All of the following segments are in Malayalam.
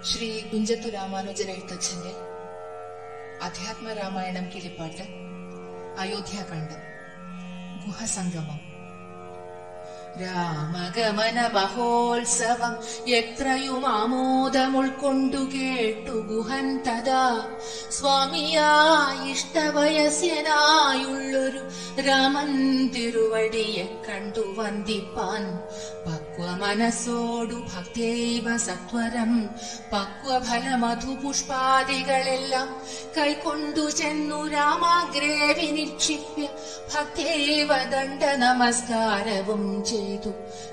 ശ്രീ കുഞ്ചത്തു രാമാനുജൻ എഴുത്തച്ഛന്റെ അധ്യാത്മരാമായണം കിളിപ്പാട്ട് അയോധ്യാകണ്ഠം ഗുഹസംഗമം രാമഗമന മഹോത്സവം എത്രയും ആമോദമുൾക്കൊണ്ടു കേട്ടു ഗുഹൻ തഥാ സ്വാമിയായി ഇഷ്ടവയസ്യനായുള്ളൊരു രാമൻ തിരുവടിയെ കണ്ടു വന്ദിപ്പാൻ പക്വമനസ്സോടു ഭക്തൈവ സത്വരം പക്വഫലമധുപുഷ്പാദികളെല്ലാം കൈക്കൊണ്ടു ചെന്നു രാമാഗ്രേ വിനിക്ഷിപ്യ ഭക്തൈവ ദണ്ഡ നമസ്കാരവും ചെയ്തു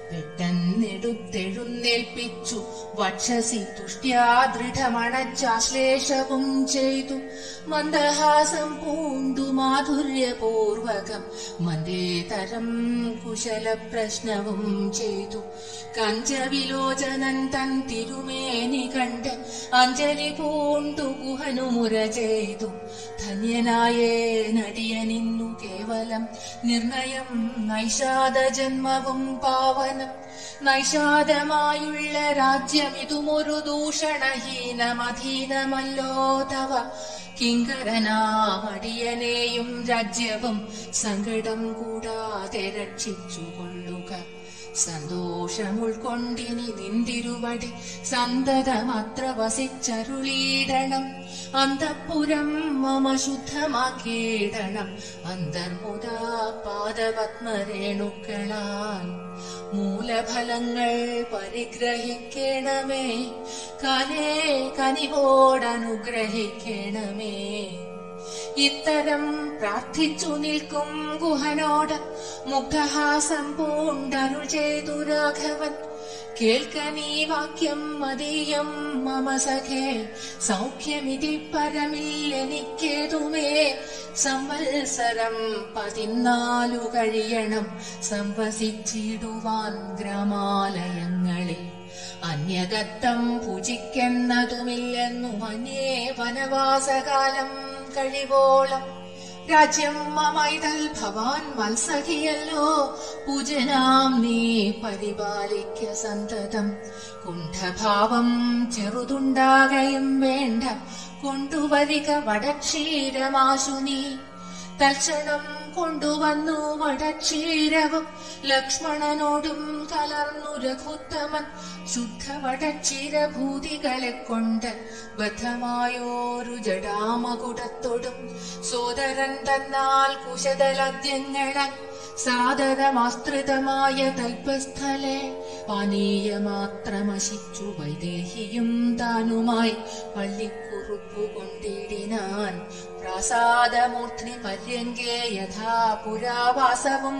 പെട്ടെന്നെടുത്തെഴുന്നേൽപ്പിച്ചു വക്ഷസി തുഷ്ട്യാ ദൃഢമണച്ചാശ്ലേഷവും ചെയ്തു മന്ദഹാസം പൂണ്ടു മാധുര്യപൂർവകം മന്ദേതരം കുശല പ്രശ്നവും ചെയ്തു കഞ്ചവിലോചനൻ തൻ തിരുമേനി കണ്ട് അഞ്ജലി പൂണ്ടു ഗുഹനുമുര ചെയ്തു ധന്യനായേ നടിയനിന്നു കേവലം നിർണയം നൈഷാദ ജന്മവും പാവനം നൈഷാദമായുള്ള രാജ്യമിതുമൊരു ദൂഷണഹീനമധീനമല്ലോ തവ കിങ്കരനാമടിയനെയും രാജ്യവും സങ്കടം കൂടാതെ രക്ഷിച്ചു കൊള്ളുക സന്തോഷമുൾക്കൊണ്ടിനി നിന്തിരുവടി സന്തതമത്ര വസിച്ചരുളീടണം അന്തപ്പുരം മമ ശുദ്ധമാക്കിയിടണം അന്തർമുദാ പാദപത്മരേണുക്കളാൻ മൂലഫലങ്ങൾ പരിഗ്രഹിക്കണമേ കാലേ കനിവോടനുഗ്രഹിക്കണമേ ഇത്തരം പ്രാർത്ഥിച്ചു നിൽക്കും ഗുഹനോട് മുഗ്ധഹാസം പൂണ്ടരുൾ ചെയ്തു രാഘവൻ കേൾക്കനീ വാക്യം മതീയം മമ സഖേ സൗഖ്യമിതി പരമില്ലെനിക്കേതുമേ സംവത്സരം പതിനാലു കഴിയണം സംവസിച്ചിടുവാൻ ഗ്രാമാലയങ്ങളിൽ അന്യദത്തം പൂജിക്കുന്നതുമില്ലെന്നു മന്യേ വനവാസകാലം കഴിവോളം രാജ്യം മമൈതൽ ഭവാൻ മത്സഖിയല്ലോ പൂജനാം നീ പരിപാലിക്ക സന്തതം കുണ്ഠഭാവം ചെറുതുണ്ടാകയും വേണ്ട കൊണ്ടുവരിക വടക്ഷീരമാശു നീ തൽക്ഷണം കൊണ്ടുവന്നു വടക്ഷീരവും ലക്ഷ്മണനോടും കലർന്നു രഘുത്തമൻ ശുദ്ധ വടക്ഷീരഭൂതികളെ കൊണ്ട് ബദ്ധമായോരു ജടാമകുടത്തോടും സോദരൻ തന്നാൽ കുശതലദ്യങ്ങളൻ സാദരമാസ്തൃതമായ തൽപ്പസ്ഥലെ പാനീയമാത്രമശിച്ചു വൈദേഹിയും താനുമായി പള്ളിക്കുറുപ്പു കൊണ്ടിടിനാൻ പ്രാസാദമൂർധ്നി പര്യങ്കേ യഥാ പുരാവാസവും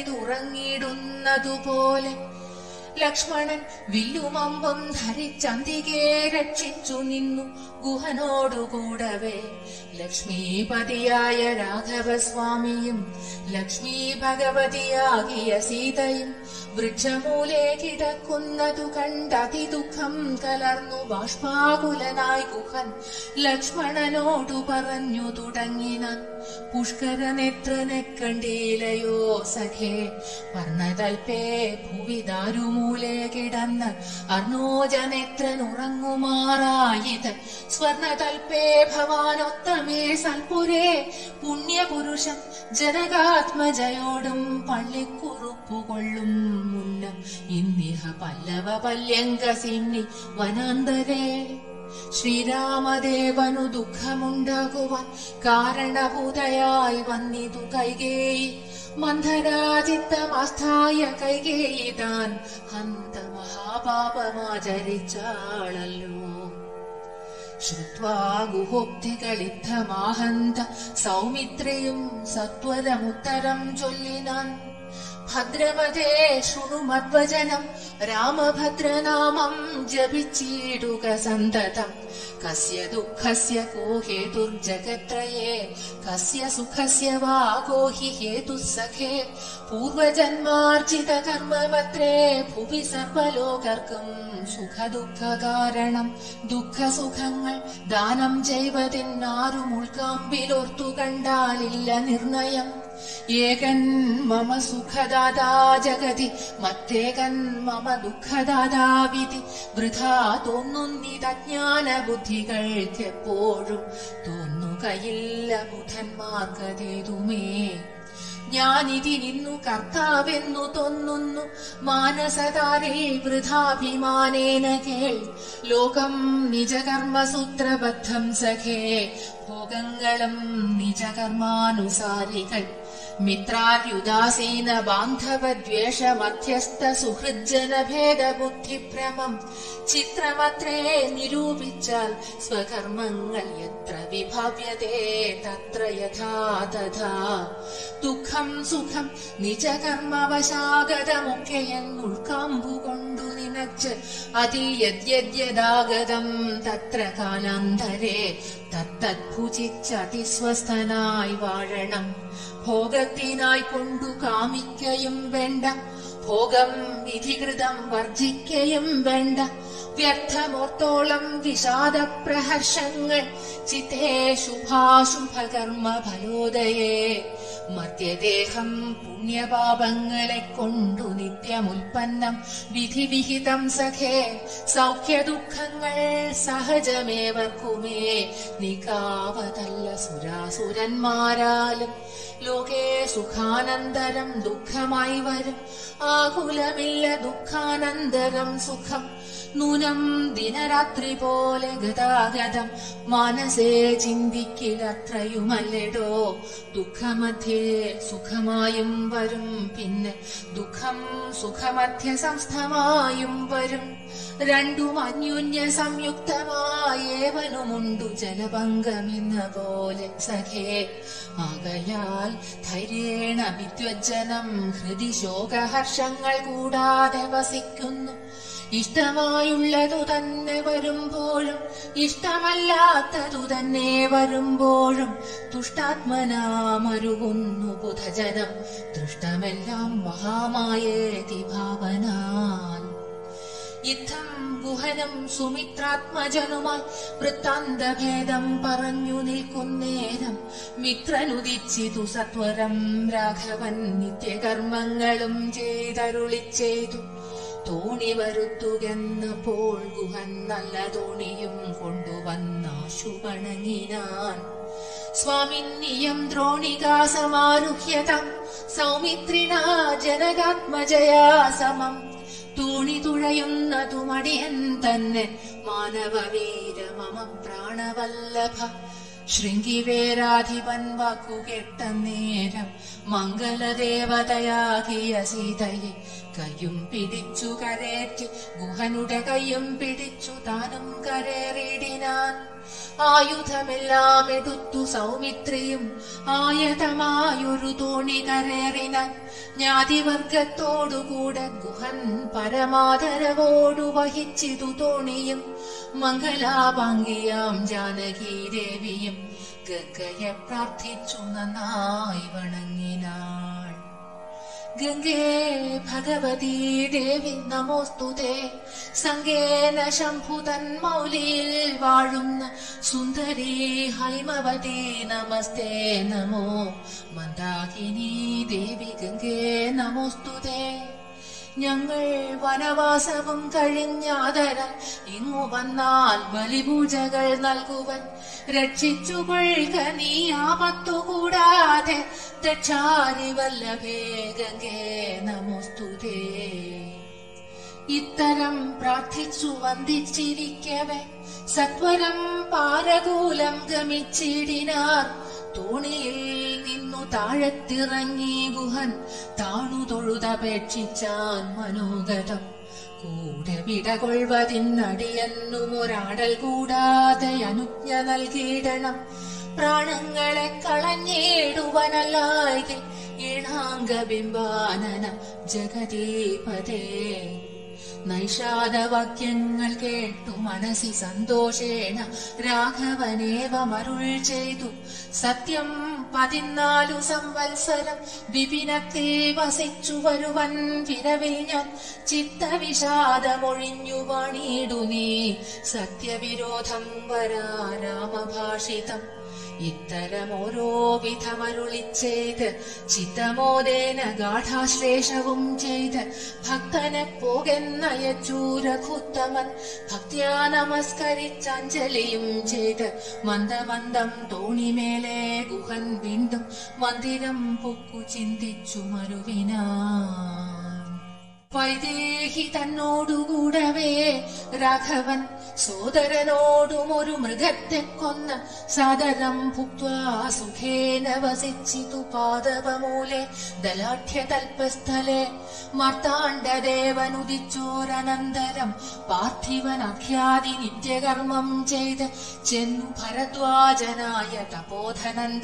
ചെയ്തുറങ്ങിടുന്നതുപോലെ ലക്ഷ്മണൻ വില്ലുമമ്പും ധരിച്ചന്തികെ രക്ഷിച്ചു നിന്നു ഗുഹനോടുകൂടവേ ലക്ഷ്മീപതിയായ രാഘവസ്വാമിയും ലക്ഷ്മീ ഭഗവതിയാകിയ സീതയും വൃക്ഷമൂലെ കിടക്കുന്നതു കണ്ടതി ദുഃഖം കലർന്നു ബാഷ്പാകുലനായി ഗുഹൻ ലക്ഷ്മണനോടു പറഞ്ഞു തുടങ്ങിനാൻ പുഷ്കരനേത്രനെ കണ്ടീലയോ സഖേ വർണ്ണതൽപേ ഭുവി ദാരുമൂലെ കിടന്ന് അർണോജനേത്രൻ ഉറങ്ങുമാറായത് സ്വർണതൽപേ ഭവാനൊത്തമേ സൽപുരേ പുണ്യപുരുഷം ജനകാത്മജയോടും പള്ളിക്കുറുപ്പുകൊള്ളും മുന്നം ഇന്നിഹ പല്ലവ പല്യങ്കസിന്നി വനാന്തരേ ശ്രീരാമദേവനു ദുഃഖമുണ്ടാകുവാൻ കാരണഭൂതയായി വന്നിതു കൈകേയി മന്ധരാചിത്തമാസ്ഥായ കൈകേയി താൻ ഹന്ത മഹാപാപമാചരിച്ചാളല്ലോ ശ്രുത്വാ ഗുഹോക്തികളിദ്ധമാഹന്ത സൗമിത്രയും സത്വരമുത്തരം ചൊല്ലിനാൻ ഭദ്രമതേ ശൃണു മദ്വചനം രാമഭദ്രനാമം ജപിച്ചിടുക സന്തതം കസ്യ ദുഃഖസ്യ കോ ഹേതുർജഗത്രയേ കസ്യ സുഖസ്യ വാ കോ ഹി ഹേതു സഖേ പൂർവജന്മാർജിത കർമ്മമത്രേ ഭുവി സർവലോകർക്കും സുഖദുഃഖ കാരണം ദുഃഖസുഖങ്ങൾ ദാനം ചെയ്വതിനാരും ഉൾക്കാമ്പിലോർത്തു കണ്ടാലില്ല നിർണയം ഏകൻ മമ സുഖദാതാ ജഗതി മറ്റേകൻ മമ ദുഃഖദാതാവിധി വൃഥാ തോന്നുന്നിതജ്ഞാന ബുദ്ധികൾക്കെപ്പോഴും തോന്നുകയില്ല ബുധന്മാർക്കതേതുമേ ഞാനിതിനിന്നു കർത്താവെന്നു തോന്നുന്നു മാനസതാരേ വൃഥാഭിമാനേന കേൾ ലോകം നിജകർമ്മസൂത്രബദ്ധം സഖേ ഭോഗങ്ങളും നിജകർമാനുസാരികൾ മിത്രാര്യുദാസീന ബാന്ധവദ്വേഷ മധ്യസ്ഥ സുഹൃജ്ജന ഭേദബുദ്ധിഭ്രമം ചിത്രമത്രേ നിരൂപിച്ചാൽ സ്വകർമ്മങ്ങൾ എത്ര വിഭവ്യതേ തത്ര യഥാ തഥാ ദുഃഖം സുഖം നിജകർമ്മവശാഗതമൊക്കെയൻ ഉൾക്കാമ്പുകൊണ്ടു നിനച്ച് അതി യദ്യദ്യദാഗതം തത്ര കാലാന്തരേ തത്തദ്ഭുജിച്ചതിസ്വസ്ഥനായി വാഴണം ഭോഗത്തിനായി കൊണ്ടു കാമിക്കയും വേണ്ട ഭോഗം വിധികൃതം വർജിക്കയും വേണ്ട വ്യർത്ഥമോർത്തോളം വിഷാദപ്രഹർഷങ്ങൾ ചിത്തേ ശുഭാശുഭകർമ്മ ഫലോദയേ മധ്യദേഹം പുണ്യപാപങ്ങളെ കൊണ്ടു നിത്യമുൽപ്പന്നം വിധിവിഹിതം സഖേ സൗഖ്യദുഃഖങ്ങൾ സഹജമേവർക്കുമേ നികാവതല്ല സുരാസുരന്മാരാലും ലോകേ സുഖാനന്തരം ദുഃഖമായി വരും ആകുലമില്ല ദുഃഖാനന്തരം സുഖം നൂനം ദിനരാത്രി പോലെ ഗതാഗതം മനസ്സേ ചിന്തിക്കിലത്രയുമല്ലടോ ദുഃഖമധ്യേ സുഖമായും വരും പിന്നെ ദുഃഖം സുഖമധ്യ സംസ്ഥമായും വരും രണ്ടും അന്യോന്യ സംയുക്തമായേവനുമുണ്ടു ജലഭംഗമെന്ന പോലെ സഖേ ആകയാൽ ധൈര്യേണ വിദ്വജ്ജനം ഹൃദി ശോകഹർഷങ്ങൾ കൂടാതെ വസിക്കുന്നു ഇഷ്ടമായുള്ളതു തന്നെ വരുമ്പോഴും ഇഷ്ടമല്ലാത്തതു തന്നെ വരുമ്പോഴും തുഷ്ടാത്മനാമരുകുന്നു ബുധജനം ദൃഷ്ടമെല്ലാം മഹാമായേതി ഭാവനാൽ യുദ്ധം ഗുഹനം സുമിത്രാത്മജനുമായി വൃത്താന്തഭേദം പറഞ്ഞു നിൽക്കുന്നേരം മിത്രനുദിച്ചിതു സത്വരം രാഘവൻ നിത്യകർമ്മങ്ങളും ചെയ്തരുളി ചെയ്തു തോണി വരുത്തുകെന്നപ്പോൾ ഗുഹൻ നല്ല തോണിയും കൊണ്ടുവന്നാശു വണങ്ങിനാൻ സ്വാമിന്നിയം ദ്രോണികാ സമാരുഹ്യതം സൗമിത്രിണാ ജനകാത്മജയാ സമം തോണി തുഴയുന്നതു മടിയൻ തന്നെ മാനവവീര മമ പ്രാണവല്ലഭ ശൃംഗിവേരാധിപൻ വാക്കുകെട്ട നേരം മംഗളദേവതയാകിയ സീതയെ കയ്യും പിടിച്ചു കരേറ്റി ഗുഹനുടെ കയ്യും പിടിച്ചു താനും കരേറിയിടിനാൻ ആയുധമെല്ലാം എടുത്തു സൗമിത്രിയും ആയതമായൊരു തോണി കരേറിനാൻ ജ്ഞാതിവർഗത്തോടുകൂടെ ഗുഹൻ പരമാദരവോടു വഹിച്ചിതു തോണിയും മംഗലാപാങ്കിയാം ജാനകി ദേവിയും ഗംഗയെ പ്രാർത്ഥിച്ചു നന്നായി വണങ്ങിനാൾ ഗംഗേ ഭഗവതി ദേവി നമോസ്തുതേ സംഗേന ശംഭുതൻ മൗലിയിൽ വാഴുന്ന സുന്ദരി ഹൈമവതി നമസ്തേ നമോ മന്ദാകിനി ദേവി ഗംഗേ നമോസ്തുതേ ഞങ്ങൾ വനവാസവും കഴിഞ്ഞാതരാൽ ഇങ്ങു വന്നാൽ ബലിപൂജകൾ നൽകുവൻ രക്ഷിച്ചുകൊള്ളുക നീ ആപത്തുകൂടാതെ ദക്ഷാരി വല്ലഭേ ഗംഗേ നമോസ്തുതേ ഇത്തരം പ്രാർത്ഥിച്ചു വന്ദിച്ചിരിക്കവേ സത്വരം പാരകൂലം ഗമിച്ചിടിനാർ തോണിയിൽ നിന്നു താഴത്തിറങ്ങി ഗുഹൻ താണു തൊഴുതപേക്ഷിച്ചാൻ മനോഗതം കൂടെ വിടകൊള്ളുവതിനടിയെന്നും ഒരാടൽ കൂടാതെ അനുജ്ഞ നൽകിയിടണം പ്രാണങ്ങളെ കളഞ്ഞിടുവനല്ലായെങ്കിൽ ഈണാംഗബിംബാനനം ജഗദീപതേ നൈഷാദവാക്യങ്ങൾ കേട്ടു മനസ്സി സന്തോഷേണ രാഘവനേവമരുൾ ചെയ്തു സത്യം പതിനാലു സംവത്സരം വിപിനത്തിൽ വസിച്ചു വരുവൻ വിരവിൽ ഞാൻ ചിത്തവിഷാദമൊഴിഞ്ഞു പണിയിടു നീ സത്യവിരോധം വരാ രാമഭാഷിതം ഇത്തരമോരോ വിധമരുളിച്ചെയ്ത് ചിത്തമോദേന ഗാഠാശ്ലേഷവും ചെയ്ത് ഭക്തനെ പോകെന്നയച്ചൂരഘുത്തമൻ ഭക്തിയാ നമസ്കരിച്ചഞ്ജലിയും ചെയ്ത് മന്ദമന്ദം തോണിമേലെ ഗുഹൻ വീണ്ടും മന്ദിരം പൊക്കു ചിന്തിച്ചു മരുവിനാ വൈദേഹി തന്നോടുകൂടവേ രാഘവൻ സോദരനോടും ഒരു മൃഗത്തെ കൊന്ന് സാദരം ഭുക്വാ സുഖേന വസിച്ചിതു പാദവമൂലെ ദലാഠ്യതൽപസ്ഥലെ മാർത്താണ്ഡദേവനുദിച്ചോരനന്തരം പാർത്ഥിവനഖ്യാതി നിത്യകർമ്മം ചെയ്ത് ചെന്നു ഭരദ്വാജനായ തപോധനൻ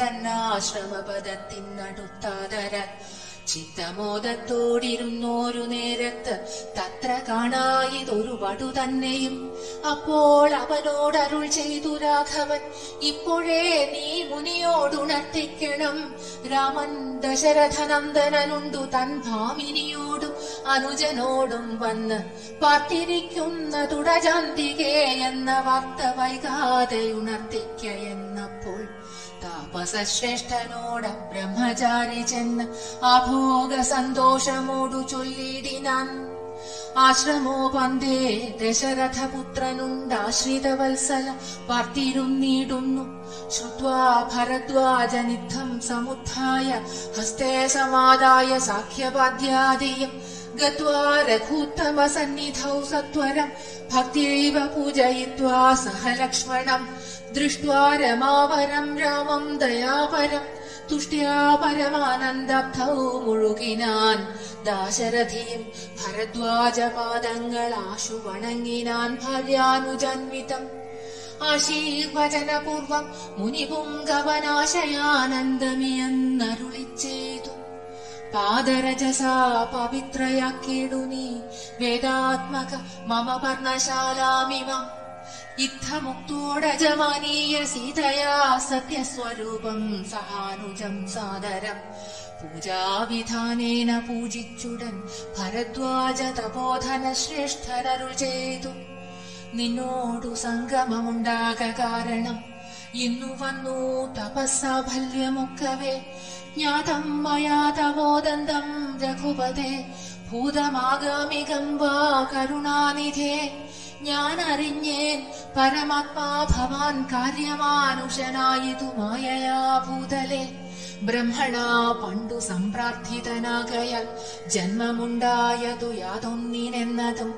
തന്നാശ്രമപദത്തിനടുത്താദരൻ ചിത്തമോദത്തോടിരുന്നോരു നേരത്ത് തത്ര കാണായിതൊരു വടു തന്നെയും അപ്പോൾ അവനോടരുൾ ചെയ്തു രാഘവൻ ഇപ്പോഴേ നീ മുനിയോടുണർത്തിക്കണം രാമൻ ദശരഥനന്ദനനുണ്ടു തൻ ഭാമിനിയോടും അനുജനോടും വന്ന് പാർത്തിരിക്കുന്ന തുടജാന്തികേ എന്ന വാർത്ത വൈകാതെ ഉണർത്തിക്ക എന്നപ്പോൾ താപസശ്രേഷ്ഠനോട് ബ്രഹ്മചാരി ചെന്ന് ആഭോഗ സന്തോഷമോടു ചൊല്ലിടിനാൻ ആശ്രമോ പന്തേ ദശരഥപുത്രനുണ്ടാശ്രിതവത്സല പാർത്തിരുന്നീടുന്നു ശ്രുത്വാ ഭരദ്വാജനിദ്ധം സമുദ്ധായ ഹസ്തേ സമാദായ സാഖ്യപാദ്യാദിയം ഗത്വാ രഘൂത്തമസന്നിധൗ സത്വരം ഭക്തിയൈവ പൂജയിത്വാ സഹ ലക്ഷ്മണം ദൃഷ്ട്വാ രമാവരം രാമം ദയാപരം തുഷ്ട്യാ പരമാനന്ദബ്ധൗ മുഴുകിനാൻ ദാശരഥിയും ഭരദ്വാജപാദങ്ങൾ ആശു വണങ്ങിനാൻ ഭാര്യാനുജന്വിതം ആശീർവചനപൂർവം മുനിപുങ്കവനാശയാനന്ദമിയെന്നരുളി ചെയ്തു പാദരജസാ പവിത്രയാക്കിയിടു നീ വേദാത്മക മമ പർണശാലാമിമം യുദ്ധമുക്തോടജമാനീയ സീതയാ സത്യസ്വരൂപം സഹാനുജം സാദരം പൂജാവിധാനേന പൂജിച്ചുടൻ ഭരദ്വാജ തപോധന ശ്രേഷ്ഠരരുൾ ചെയ്തു നിന്നോടു സംഗമമുണ്ടാക കാരണം ഇന്നു വന്നു തപസ്സാഫല്യമൊക്കവേ ജ്ഞാതം മയാ തവോദന്തം രഘുപതേ ഭൂതമാഗാമികം വാ കരുണാനിധേ ഞാൻ അറിഞ്ഞേൻ പരമാത്മാ ഭവാൻ കാര്യമാനുഷനായിതു മായയാ ഭൂതലെ ബ്രഹ്മണ പണ്ടു സംപ്രാർത്ഥിതനാകയാൽ ജന്മമുണ്ടായതു യാതൊന്നിനെന്നതും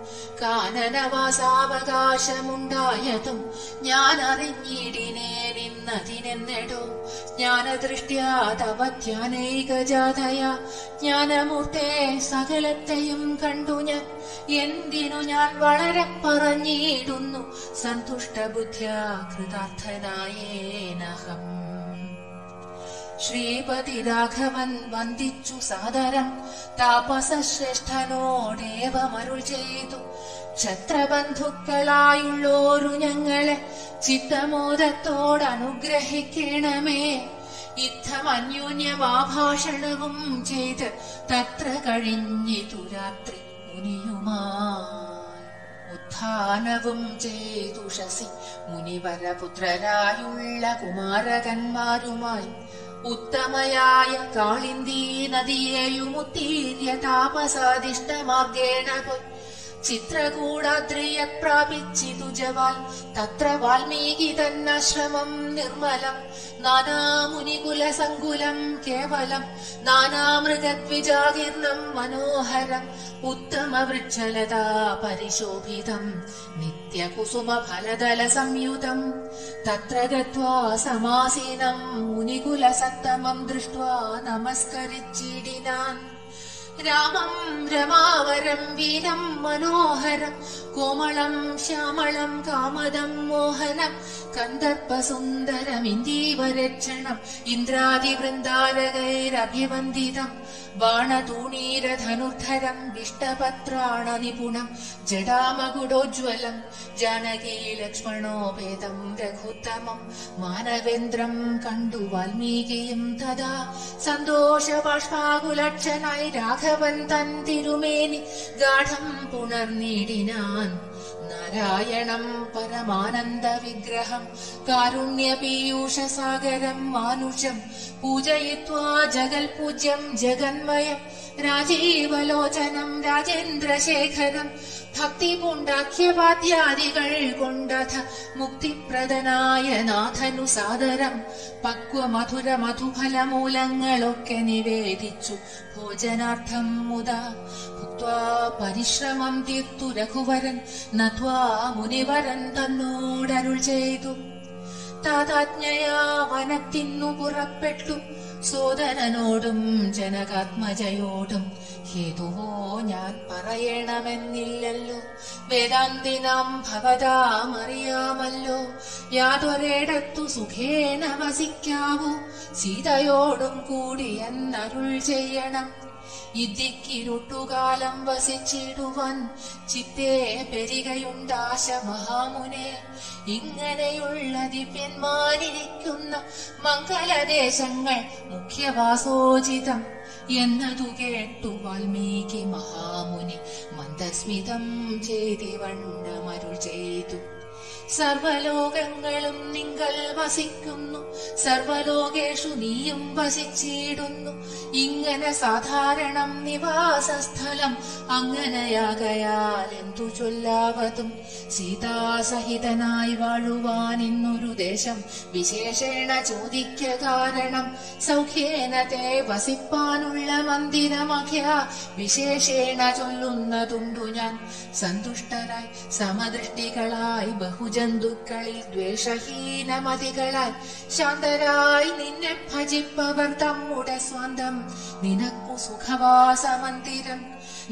കാനനവാസാവകാശമുണ്ടായതും ഞാൻ അറിഞ്ഞിടിനേനിന്നതിനെന്നെടോ ജ്ഞാനദൃഷ്ട്യാ തവ ധ്യാനൈകജാതയ ജ്ഞാനമൂർത്തേ സകലത്തെയും കണ്ടു ഞാൻ എന്തിനു ഞാൻ വളരെ പറഞ്ഞിടുന്നു സന്തുഷ്ടബുദ്ധ്യാ കൃതാർത്ഥനായേനഹം ശ്രീപതി രാഘവൻ വന്ദിച്ചു സാദരം താപസശ്രേഷ്ഠനോടേവമരുൾ ചെയ്തു ക്ഷത്രബന്ധുക്കളായുള്ളോരു ഞങ്ങളെ ചിത്തമോദത്തോടനുഗ്രഹിക്കണമേ യുദ്ധം അന്യോന്യമാഭാഷണവും ചെയ്ത് തത്ര കഴിഞ്ഞിതു രാത്രി മുനിയുമായി ഉത്ഥാനവും ചെയ്തു ശശി മുനിവരപുത്രരായുള്ള കുമാരകന്മാരുമായി ഉത്തമയായ കാളിന്ദീ നദിയെയുമുത്തീര്യ താപസാദിഷ്ടമാർഗേണ പോയി ചിത്രകൂടാദ്രിയെ പ്രാപിച്ചിതു ജവാൽ തത്ര വാൽമീകി തന്നാശ്രമം നിർമ്മലം നാനാമുനികുല സങ്കുലം കേവലം നാനാമൃഗദ്വിജാകീർണം മനോഹരം ഉത്തമ വൃക്ഷലതാ പരിശോഭിതം നിത്യകുസുമ ഫലദല സംയുതം തത്ര ഗത്വാ സമാസീനം മുനികുല സത്തമം ദൃഷ്ട്വാ നമസ്കരിച്ചിടിനാൻ രാമം രമാവരം വീരം മനോഹരം കോമളം ശ്യാമളം കാമദം മോഹനം കന്ദർപ്പസുന്ദരമിന്ദീവരക്ഷണം ഇന്ദ്രാദിവൃന്ദാരകൈരഭിവന്ദിതം ബാണതൂണീരധനുർധരം വിഷ്ടപത്രാണ നിപുണം ജടാമകുടോജ്വലം ജാനകീ ലക്ഷ്മണോപേതം രഘുത്തമം മാനവേന്ദ്രം കണ്ടു വാൽമീകിയും തഥാ സന്തോഷബാഷ്പാകുലക്ഷനായി രാഘവൻ തൻ തിരുമേനി ഗാഠം പുണർന്നിടിനാൻ നാരായണം പരമാനന്ദ വിഗ്രഹം കാരുണ്യപീയൂഷസാഗരം മാനുഷം പൂജയിത്വാ ജഗൽപൂജ്യം ജഗന്മയം രാജീവലോചനം രാജേന്ദ്രശേഖരം ഭക്തിപുണ്ടാഖ്യവാദ്യാദികൾ കൊണ്ടഥ മുക്തിപ്രദനായ നാഥനു സാദരം പക്വമധുര മധുഫലമൂലങ്ങളൊക്കെ നിവേദിച്ചു ഭോജനാർത്ഥം മുത ഭുക്വാ പരിശ്രമം തീർത്തു രഘുവരൻ നത്വാ മുനിവരൻ തന്നോടരുൾ ചെയ്തു താതാജ്ഞയാ വനത്തിന്നു പുറപ്പെട്ടു സോദരനോടും ജനകാത്മജയോടും ഹേതുവോ ഞാൻ പറയണമെന്നില്ലല്ലോ വേദാന്തിനാം ഭവതാമറിയാമല്ലോ യാതൊരിടത്തു സുഖേന വസിക്കാവൂ സീതയോടും കൂടി എന്നരുൾ ചെയ്യണം ഇദ്ദിക്കിരുട്ടുകാലം വസിച്ചിടുവാൻ ചിത്തേ പെരികയുണ്ടാശ മഹാമുനെ ഇങ്ങനെയുള്ള ദിവ്യന്മാരിരിക്കുന്ന മംഗലദേശങ്ങൾ മുഖ്യവാസോചിതം എന്നതു കേട്ടു വാൽമീകി മഹാമുനി മന്ദസ്മിതം ചെയ്തിവണ്ണമരുൾ ചെയ്തു സർവലോകങ്ങളും നിങ്ങൾ വസിക്കുന്നു സർവലോകേഷു നീയും വസിച്ചിടുന്നു ഇങ്ങനെ സാധാരണം നിവാസസ്ഥലം അങ്ങനെയാകയാൽ എന്തു ചൊല്ലാവതും സീതാസഹിതനായി വാഴുവാൻ ഇന്നൊരു ദേശം വിശേഷേണ ചോദിക്ക കാരണം സൗഖ്യേന തേ വസിപ്പാനുള്ള മന്ദിരമഖ്യ വിശേഷേണ ചൊല്ലുന്നതുണ്ടു ഞാൻ സന്തുഷ്ടരായി സമദൃഷ്ടികളായി ബഹുജന്തുക്കളിൽ ദ്വേഷഹീനമതികളായി ശാന്തരായി നിന്നെ ഭജിപ്പവർ തമ്മുടെ സ്വന്തം നിനക്കു സുഖവാസ മന്ദിരം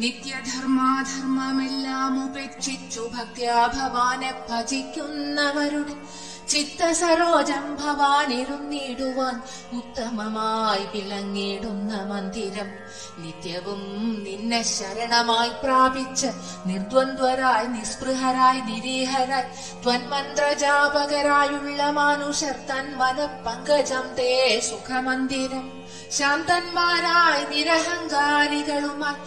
നിത്യധർമാധർമ്മമെല്ലാം ഉപേക്ഷിച്ചു ഭക്ത്യാ ഭവാനെ ഭജിക്കുന്നവരുടെ ചിത്തസരോജം ഭവാനിരുന്നിടുവാൻ ഉത്തമമായി വിളങ്ങിടുന്ന മന്ദിരം നിത്യവും നിന്നെ ശരണമായി പ്രാപിച്ച് നിർദ്വന്ദ്വരായി നിസ്പൃഹരായി നിരീഹരായി ത്വന്മന്ത്രജാപകരായുള്ള മാനുഷർ തൻ മനപ്പങ്കജം തേ സുഖമന്ദിരം ശാന്തന്മാരായി നിരഹങ്കാരികളുമായി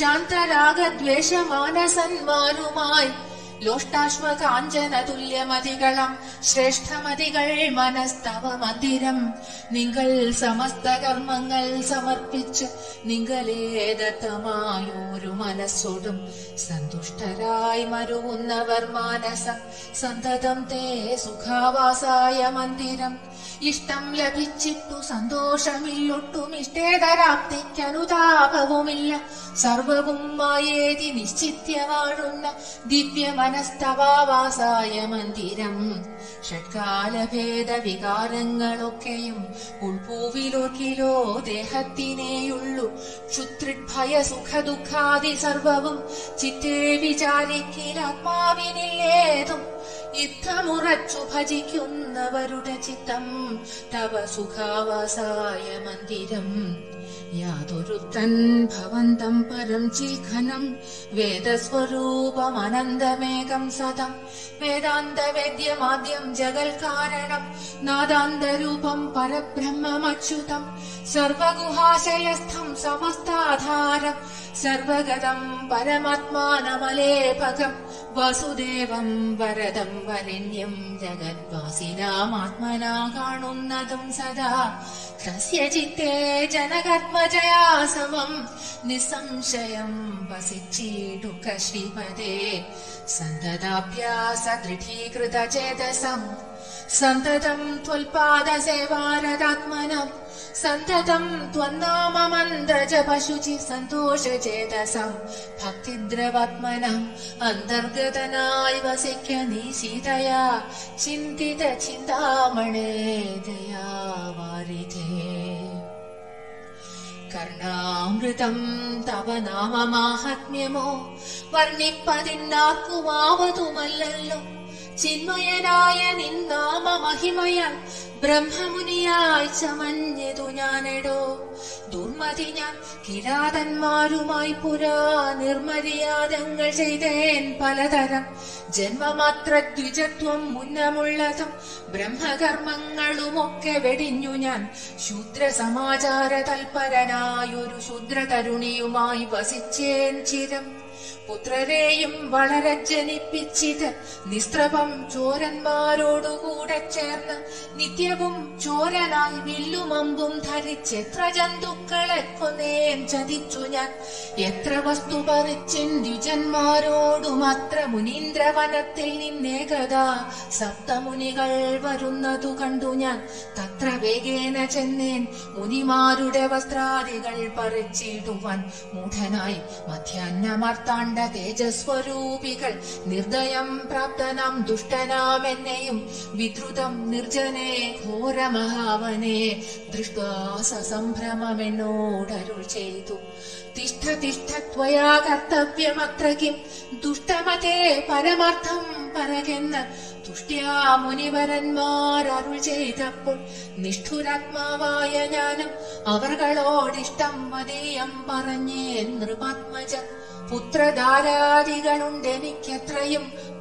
ശാന്തരാഗദ്വേഷമാനസന്മാരുമായി ലോഷ്ടാശ്വകാഞ്ചന തുല്യമതികളം ശ്രേഷ്ഠമതികൾ മനസ്തവ മന്ദിരം നിങ്ങൾ സമസ്ത കർമ്മങ്ങൾ സമർപ്പിച്ച് നിങ്ങളേതത്തമായൊരു മനസ്സോടും സന്തുഷ്ടരായി മരുവുന്നവർ മാനസം സന്തതം തേ സുഖാവാസായ മന്ദിരം ഇഷ്ടം ലഭിച്ചിട്ടു സന്തോഷമില്ലൊട്ടും ഇഷ്ടേതരാപ്തിക്കനുതാപവുമില്ല സർവവും മായേതി നിശ്ചിത്യ വാഴുന്ന ദിവ്യ മനസ്തവാവാസായ മന്ദിരം ഷഡ്കാലഭേദ വികാരങ്ങളൊക്കെയും ഉൾപൂവിലോർക്കിലോ ദേഹത്തിനേയുള്ളു ക്ഷുത്രിഭയ സുഖ ദുഃഖാദി സർവവും ചിത്തേ വിചാരിക്കിലാത്മാവിനില്ലേതും യുദ്ധമുറച്ചു ഭജിക്കുന്നവരുടെ ചിത്തം തവ സുഖാവാസായ മന്ദിരം യാതൊരുത്തൻ ഭവന്തം പരം ചിൽഖനം വേദസ്വരൂപമനന്തമേകം സതം വേദാന്തവേദ്യമാദ്യം ജഗൽ കാരണം നാദാന്തരൂപം പരബ്രഹ്മമച്യുതം സർവഗുഹാശയസ്ഥം സമസ്താധാരം സർവഗതം പരമാത്മാനമലേപകം വസുദേവം വരദം വരണ്യം ജഗദ്വാസിനാമാത്മനാ കാണുന്നതും സദാ തസ്യ ചിത്തേ ജനകത്മജയാ സമം നിസ്സംശയം വസിച്ചിടുക ശ്രീപദേ സന്തതാഭ്യാസ ദൃഢീകൃത ചേതസം സന്തതം ത്വൽപാദസേവാരതാത്മനം സന്തതം ത്വന്നാമമന്ത്രജപശുചി സന്തോഷചേതസം ഭക്തിദ്രവാത്മനം അന്തർഗതനായി വസിക്ക നീ സീതയാ ചിന്തിത ചിന്താമണേ ദയാവാരിധേ കർണാമൃതം തവ നാമമാഹാത്മ്യമോ വർണ്ണിപ്പതിന്നാക്കുമാവതുമല്ലല്ലോ ചിന്മയനായ നിന്നാമ മഹിമയാൽ ബ്രഹ്മമുനിയായി ചമഞ്ഞതു ഞാനെടോ ദുർമതി ഞാൻ കിരാതന്മാരുമായി പുരാ നിർമര്യാദങ്ങൾ ചെയ്തേൻ പലതരം ജന്മമാത്ര ദ്വിജത്വം മുന്നമുള്ളതും ബ്രഹ്മകർമ്മങ്ങളുമൊക്കെ വെടിഞ്ഞു ഞാൻ ശൂദ്ര സമാചാര തൽപരനായൊരു ശൂദ്ര തരുണിയുമായി വസിച്ചേൻ ചിരം പുത്രരെയും വളരെ ജനിപ്പിച്ചിത് നിസ്ത്രപം ചോരന്മാരോടുകൂടെ ചേർന്ന് നിത്യവും ചോരനായി വില്ലുമമ്പും ധരിച്ചെത്ര ജന്തുക്കളെ കൊന്നേൻ ചതിച്ചു ഞാൻ എത്ര വസ്തു പറിച്ചിൻ ദ്വിജന്മാരോടും അത്ര മുനീന്ദ്രവനത്തിൽ നിന്നേകതാ സപ്തമുനികൾ വരുന്നതു കണ്ടു ഞാൻ തത്ര വേഗേന ചെന്നേൻ മുനിമാരുടെ വസ്ത്രാദികൾ പറിച്ചിടുവാൻ മൂഢനായി മധ്യാഹ്നമാർത്താണ്ട തേജസ്വരൂപികൾ നിർദ്ദയം പ്രാപ്തനാം ദുഷ്ടനാം എന്നെയും വിദ്രുതം നിർജനെ ഘോരമഹാവനെ ദൃഷ്ടാ സസംഭ്രമമെന്നോടരുൾ ചെയ്തു തിഷ്ഠ തിഷ്ഠ ത്വയാ കർത്തവ്യമത്ര കിം ദുഷ്ടമതേ പരമാർത്ഥം പറകെന്ന് തുഷ്ട്യാ മുനിവരന്മാർ അരുൾ ചെയ്തപ്പോൾ നിഷ്ഠുരാത്മാവായ ഞാനും അവർകളോടിഷ്ടം മതീയം പറഞ്ഞേ നൃപാത്മജ പുത്രധാരാദികളുണ്ടെനിക്കത്രയും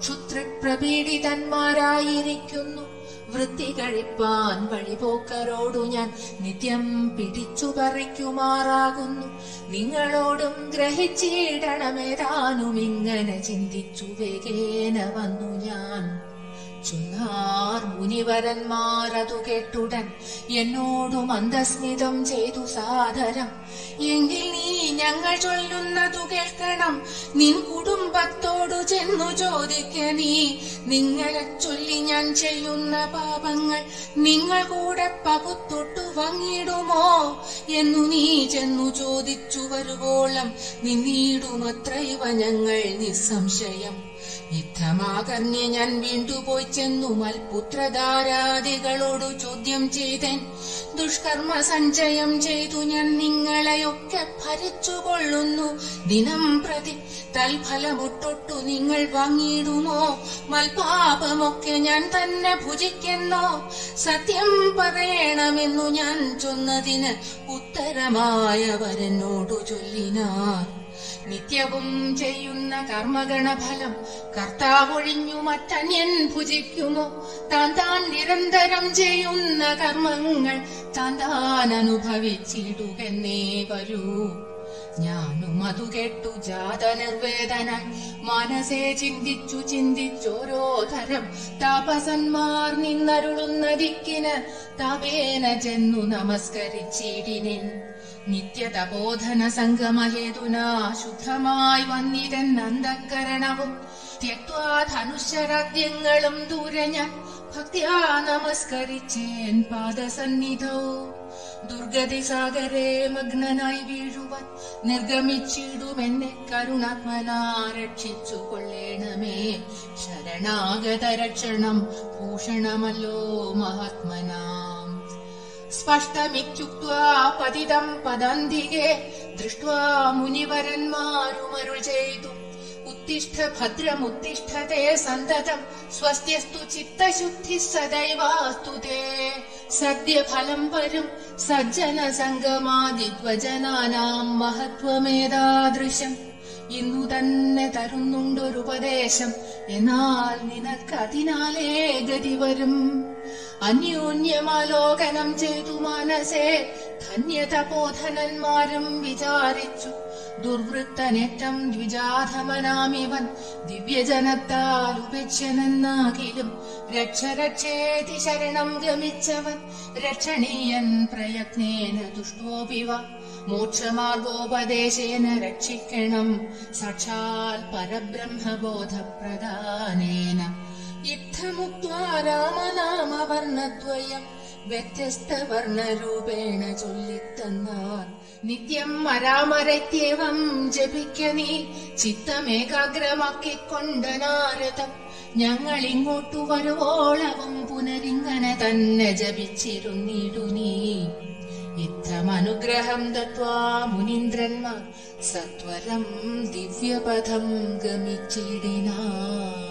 ക്ഷുത്രപ്രപീഡിതന്മാരായിരിക്കുന്നു വൃത്തി കഴിപ്പാൻ വഴിപോക്കരോടു ഞാൻ നിത്യം പിടിച്ചു പറിക്കുമാറാകുന്നു നിങ്ങളോടും ഗ്രഹിച്ചിടണമേതാനും ഇങ്ങനെ ചിന്തിച്ചു വേഗേന വന്നു ഞാൻ ചുന്നാർ മുനിവരന്മാർ അതു കേട്ടുടൻ എന്നോടു മന്ദസ്മിതം ചെയ്തു സാദരം എങ്കിൽ നീ ഞങ്ങൾ ചൊല്ലുന്നതു കേൾക്കണം നിൻ കുടുംബത്തോടു ചെന്നു ചോദിക്ക നീ നിങ്ങളെ ചൊല്ലി ഞാൻ ചെയ്യുന്ന പാപങ്ങൾ നിങ്ങൾ കൂടെ പകുത്തൊട്ടു വാങ്ങിയിടുമോ എന്നു നീ ചെന്നു ചോദിച്ചു വരുവോളം നിന്നീടുമത്ര ഇവ ഞങ്ങൾ നിസ്സംശയം യുദ്ധമാകർണ്യ ഞാൻ വീണ്ടുപോയി ചെന്നു മൽപുത്രധാരാദികളോടു ചോദ്യം ചെയ്തേൻ ദുഷ്കർമ്മ സഞ്ചയം ചെയ്തു ഞാൻ നിങ്ങളെയൊക്കെ ഭരിച്ചുകൊള്ളുന്നു ദിനം പ്രതി തൽഫലമൊട്ടൊട്ടു നിങ്ങൾ വാങ്ങിയിടുമോ മൽപാപമൊക്കെ ഞാൻ തന്നെ ഭുജിക്കുന്നോ സത്യം പറയണമെന്നു ഞാൻ ചൊന്നതിന് ഉത്തരമായവരെന്നോടു ചൊല്ലിനാർ നിത്യവും ചെയ്യുന്ന കർമ്മഗണഫലം കർത്താവൊഴിഞ്ഞു മറ്റന്യൻ ഭുജിക്കുമോ താൻ താൻ നിരന്തരം ചെയ്യുന്ന കർമ്മങ്ങൾ താൻ താൻ അനുഭവിച്ചിടുകെന്നേ വരൂ ഞാനും അതു കേട്ടു ജാത നിർവേദനായി മനസ്സെ ചിന്തിച്ചു ചിന്തിച്ചോരോ തരം താപസന്മാർ നിന്നരുളുന്ന ദിക്കിന് താപേന ചെന്നു നമസ്കരിച്ചിടിനിൻ നിത്യതബോധന സംഗമഹേതുനാ ശുദ്ധമായി വന്നിതെന്നന്തക്കരണവും ത്യക്വാ ധനുശരാദ്യങ്ങളും ദൂരെ ഞാൻ ഭക്തിയാ നമസ്കരിച്ചേൻ പാദസന്നിധോ ദുർഗതി സാഗരെ മഗ്നനായി വീഴുവാൻ നിർഗമിച്ചിടുമെന്നെ കരുണാത്മനാ രക്ഷിച്ചു കൊള്ളേണമേ ശരണാഗത രക്ഷണം ഭൂഷണമല്ലോ മഹാത്മനാം സ്പഷ്ടമിത്യുക്വാ പതിതം പദാന്തികെ ദൃഷ്ട്വാ മുനിവരന്മാരുമരുൾ ചെയ്തു ഉത്തിഷ്ഠ ഭദ്രമുത്തിഷ്ഠത്തെ സന്തതം സ്വസ്ത്യസ്തു ചിത്തശുദ്ധി സദൈവാസ്തു തേ സദ്യ ഫലം വരും സജ്ജന സംഗമാദിദ്വജനാനാം മഹത്വമേതാദൃശം ഇന്നു തന്നെ തരുന്നുണ്ടൊരുപദേശം എന്നാൽ നിനക്കതിനാലേ ഗതി വരും അന്യോന്യമാലോകനം ചെയ്തു മനസേ ധന്യതപോധനന്മാരും വിചാരിച്ചു ദുർവൃത്തനേറ്റം ദ്വിജാധമനാമിവൻ ദിവ്യജനത്താൽ ഉപേക്ഷനെന്നാകിലും രക്ഷ രക്ഷേതി ശരണം ഗമിച്ചവൻ രക്ഷണീയൻ പ്രയത്നേന ദുഷ്ടോപിവ മോക്ഷമാർഗോപദേശേന രക്ഷിക്കണം സാക്ഷാൽ പരബ്രഹ്മബോധപ്രദാനേന യുദ്ധമുക്വാ രാമനാമവർണദ്വയം വ്യത്യസ്ത വർണ്ണരൂപേണ ചൊല്ലിത്തന്നാൻ നിത്യം അരാമരത്യവം ജപിക്ക നീ ചിത്തമേകാഗ്രമാക്കിക്കൊണ്ട നാരദം ഞങ്ങൾ ഇങ്ങോട്ടു വരുവോളവും പുനരിങ്ങനെ തന്നെ ജപിച്ചിരുന്നിടു നീ യുദ്ധമനുഗ്രഹം ദത്വാ മുനീന്ദ്രന്മാർ സത്വരം ദിവ്യപഥം ഗമിച്ചിടിനാർ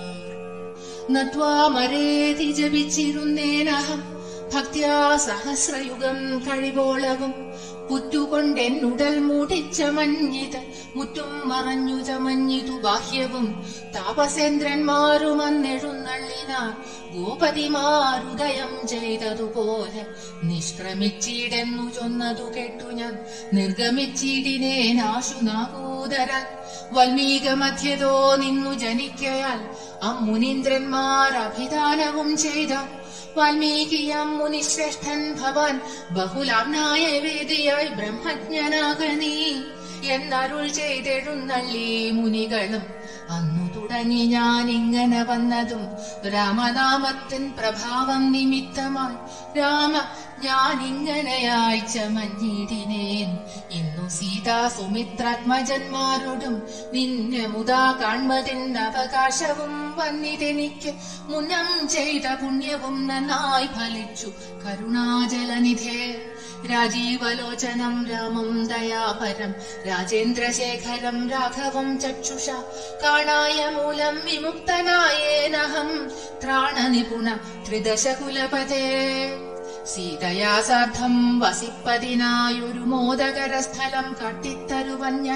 നത്വാമരേതി ജപിച്ചിരുന്നേനഹം ഭക്ത്യാ സഹസ്രയുഗം കഴിവോളവും പുറ്റുകൊണ്ടെന്നുടൽ മൂടിച്ച മഞ്ഞിത് മുറ്റും മറഞ്ഞു ചമഞ്ഞിതു ബാഹ്യവും താപസേന്ദ്രന്മാരും അന്നെഴുന്നള്ളിനാർ ഗോപതിമാരുദയം ചെയ്തതുപോലെ നിഷ്ക്രമിച്ചിടെന്നു ചൊന്നതു കേട്ടു ഞാൻ നിർഗമിച്ചിടിനേനാശു നാകൂതരാൽ വൽമീക മധ്യതോ നിന്നു ജനിക്കയാൽ അമ്മുനീന്ദ്രന്മാർ അഭിദാനവും ചെയ്ത വാൽമീകിയാം മുനിശ്രേഷ്ഠൻ ഭവാൻ ബഹുലാംനായ വേദിയായി ബ്രഹ്മജ്ഞനാകനീ എന്നരുൾ ചെയ്തെഴുന്നള്ളി മുനികളും അന്നു തുടങ്ങി ഞാൻ ഇങ്ങനെ വന്നതും രാമനാമത്തിൻ പ്രഭാവം നിമിത്തമായി രാമ ഞാൻ ഇങ്ങനെയായി ചമഞ്ഞിടിനേൻ ഇന്നു സീതാ സുമിത്രാത്മജന്മാരോടും നിന്നെ മുതാ കാൺമതിൻ അവകാശവും വന്നിതെനിക്ക് മുന്നം ചെയ്ത പുണ്യവും നന്നായി ഫലിച്ചു കരുണാജലനിധേ രാജീവലോചനം രാമം ദയാപരം രാജേന്ദ്രശേഖരം രാഘവം ചക്ഷുഷ കാണായ മൂലം വിമുക്തനായേനഹം ത്രാണനിപുണ ത്രിദശകുലപതേ സീതയാ സാർദ്ധം വസിപ്പതിനായൊരു മോദകര സ്ഥലം കാട്ടിത്തരുവൻ ഞാൻ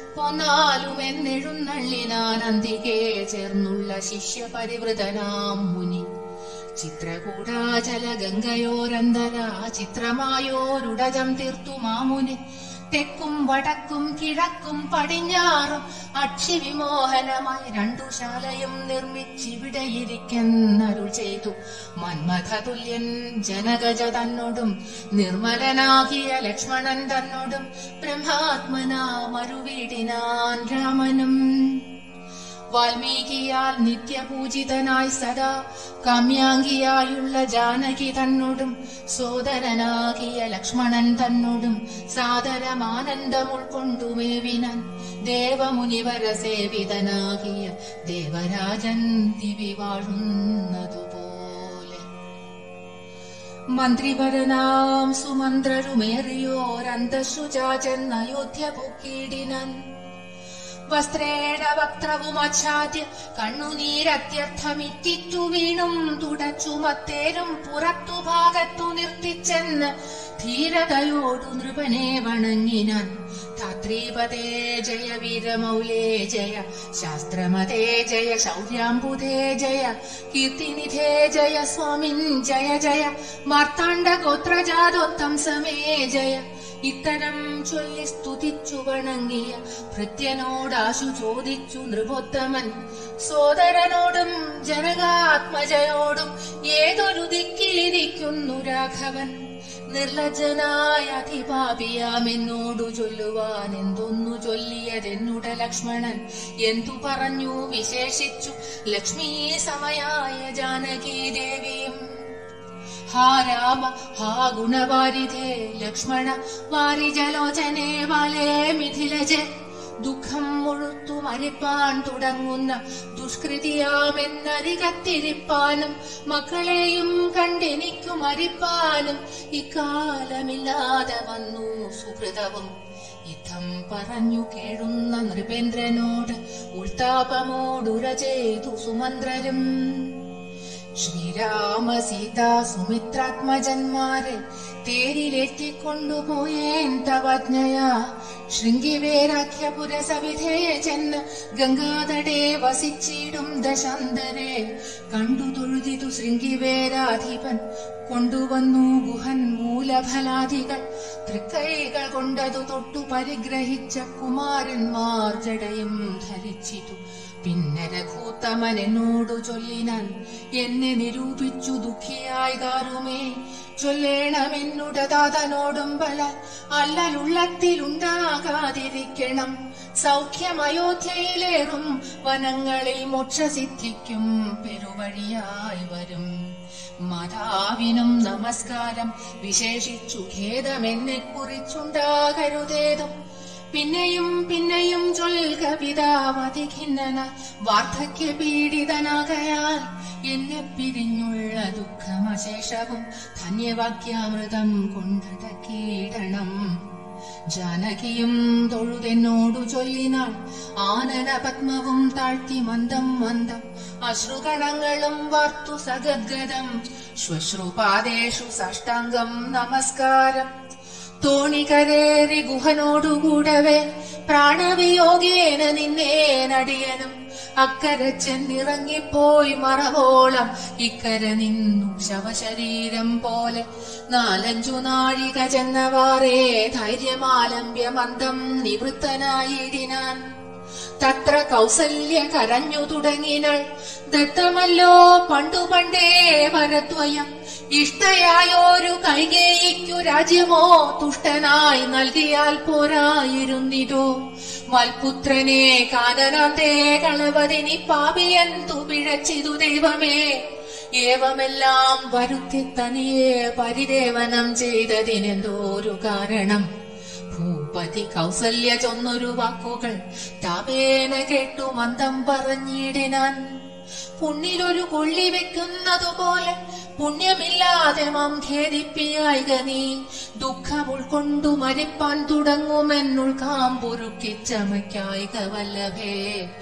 പോന്നാലുമെന്നെഴുന്നള്ളിനാൻ അന്തികെ ചേർന്നുള്ള ശിഷ്യ പരിവൃതനാം മുനി ചിത്രകൂടാചല ഗംഗയോരന്തര ചിത്രമായോരുടജം തീർത്തു മാമുനി തെക്കും വടക്കും കിഴക്കും പടിഞ്ഞാറും അക്ഷി വിമോഹനമായി രണ്ടു ശാലയും നിർമ്മിച്ചിവിടെയിരിക്കുന്നരുൾ ചെയ്തു മന്മഥതുല്യൻ ജനകജ തന്നോടും നിർമ്മലനാകിയ ലക്ഷ്മണൻ തന്നോടും ബ്രഹ്മാത്മനാ മറുവീടിനാൻ രാമനും വാൽമീകിയാൽ നിത്യപൂജിതനായി സദാ കാമ്യാംഗിയായുള്ള ജാനകി തന്നോടും സോദരനാകിയ ലക്ഷ്മണൻ തന്നോടും സാദരമാനന്ദം ഉൾക്കൊണ്ടുമേവിനാൻ ദേവമുനിവര സേവിതനാകിയ ദേവരാജൻ ദിവി വാഴുന്നതുപോലെ മന്ത്രിവരനാം സുമന്ത്രരുമേറിയോരന്തശുചാചെന്നയോധ്യ പൊക്കിയിടിനാൻ വസ്ത്രേണ വക്ത്രവുമച്ഛാദ്യ കണ്ണുനീരത്യർത്ഥമിറ്റിറ്റു വീണും തുടച്ചു മത്തേരും പുറത്തു ഭാഗത്തു നിർത്തിച്ചെന്ന് ധീരതയോടു നൃപനെ വണങ്ങിനാൻ ധാത്രീപതേ ജയ വീരമൗലേ ജയ ശാസ്ത്രമതേ ജയ ശൗര്യാംബുധേ ജയ കീർത്തിനിധേ ജയ സ്വാമിൻ ജയ ജയ മാർത്താണ്ഡ ഗോത്രജാതോത്തം സമേ ജയ ഇത്തരം ചൊല്ലി സ്തുതിച്ചു വണങ്ങിയ ഭൃത്യനോടാശു ചോദിച്ചു നൃപോത്തമൻ സോദരനോടും ജനകാത്മജയോടും ഏതൊരു ദിക്കിലിരിക്കുന്നു രാഘവൻ നിർലജ്ജനായ അധിപാപിയാമെന്നോടു ചൊല്ലുവാൻ എന്തൊന്നു ചൊല്ലിയതെന്നുട ലക്ഷ്മണൻ എന്തു പറഞ്ഞു വിശേഷിച്ചു ലക്ഷ്മീ സമയായ ജാനകീ ദേവിയും ഹാ രാമ ഹാ ഗുണവാരിധേ ലക്ഷ്മണ വാരിജലോചനെ വാലേ മിഥിലജെ ദുഃഖം മുഴുത്തു മരിപ്പാൻ തുടങ്ങുന്ന ദുഷ്കൃതിയാമെന്നരികത്തിരിപ്പാനും മക്കളെയും കണ്ടെനിക്കു മരിപ്പാനും ഇക്കാലമില്ലാതെ വന്നു സുഹൃതവും യുദ്ധം പറഞ്ഞു കേഴുന്ന നൃപേന്ദ്രനോട് ഉൾത്താപമോടുര ചെയ്തു സുമന്ത്രരും ശ്രീരാമ സീത സുമിത്രാത്മജന്മാരെ തേരിലേറ്റിക്കൊണ്ടുപോയേൻ തവജ്ഞയാ ശൃംഗിവേരാഖ്യപുര സവിധേയ ചെന്ന് ഗംഗാതടേ വസിച്ചിടും ദശാന്തരെ കണ്ടു തൊഴുതിതു ശൃംഗിവേരാധിപൻ കൊണ്ടുവന്നു ഗുഹൻ മൂലഫലാദികൾ തൃക്കൈകൾ കൊണ്ടതു തൊട്ടു പരിഗ്രഹിച്ച കുമാരന്മാർ ജടയും ധരിച്ചിതു പിന്നെ രഘൂത്തമൻ എന്നോടു ചൊല്ലിനാൻ എന്നെ നിരൂപിച്ചു ദുഃഖിയായി കാറുമേ ചൊല്ലേണമെന്നുടതാതനോടും ബല അല്ലലുള്ളത്തിലുണ്ടാകാതിരിക്കണം സൗഖ്യമയോധ്യയിലേറും വനങ്ങളിൽ മോക്ഷസിദ്ധിക്കും പെരുവഴിയായി വരും മാതാവിനും നമസ്കാരം വിശേഷിച്ചു ഖേദമെന്നെ കുറിച്ചുണ്ടാകരുതേതും പിന്നെയും പിന്നെയും ചൊൽക പിതാവതി ഖിന്നന വാർദ്ധക്യ പീഡിതനാകയാൽ എന്നെ പിരിഞ്ഞുള്ള ദുഃഖമശേഷവും ധന്യവാക്യാമൃതം കൊണ്ടടക്കിയിടണം ജാനകിയും തൊഴുതെന്നോടു ചൊല്ലിനാൾ ആനന പത്മവും താഴ്ത്തി മന്ദം മന്ദം അശ്രുകണങ്ങളും വാർത്തു സഗദ്ഗതം ശ്വശ്രുപാദേഷു സാഷ്ടാംഗം നമസ്കാരം തോണികരേറി ഗുഹനോടുകൂടവേ പ്രാണവിയോഗേന നിന്നേ നടിയനും അക്കരെ ചെന്നിറങ്ങിപ്പോയി മറവോളം ഇക്കര നിന്നു ശവശരീരം പോലെ നാലഞ്ചു നാഴിക ചെന്നവാറേ ധൈര്യമാലംബ്യ മന്ദം നിവൃത്തനായിടിനാൻ തത്ര കൗസല്യ കരഞ്ഞു തുടങ്ങിനാൾ ദത്തമല്ലോ പണ്ടു പണ്ടേ വരദ്വയം ഇഷ്ടയായോരു കൈകേയിക്കു രാജ്യമോ തുഷ്ടനായി നൽകിയാൽ പോരായിരുന്നിതോ മൽപുത്രനെ കാനനാന്തേ കളവതിനി പാപിയന്തു പിഴച്ചിതു ദൈവമേ ഏവമെല്ലാം വരുത്തി തനിയെ പരിദേവനം ചെയ്തതിനെന്തോരു കാരണം ഭൂപതി കൗസല്യ ചൊന്നൊരു വാക്കുകൾ താപേന കേട്ടു മന്ദം പറഞ്ഞിടിനാൻ പുണ്ണിലൊരു കൊള്ളി വെക്കുന്നതുപോലെ പുണ്യമില്ലാതെ മാം ഖേദിപ്പിയായിക നീ ദുഃഖം ഉൾക്കൊണ്ടു മരിപ്പാൻ തുടങ്ങുമെന്നുൾ കാമ്പുരുക്കി ചമയ്ക്കായിക വല്ലഭേ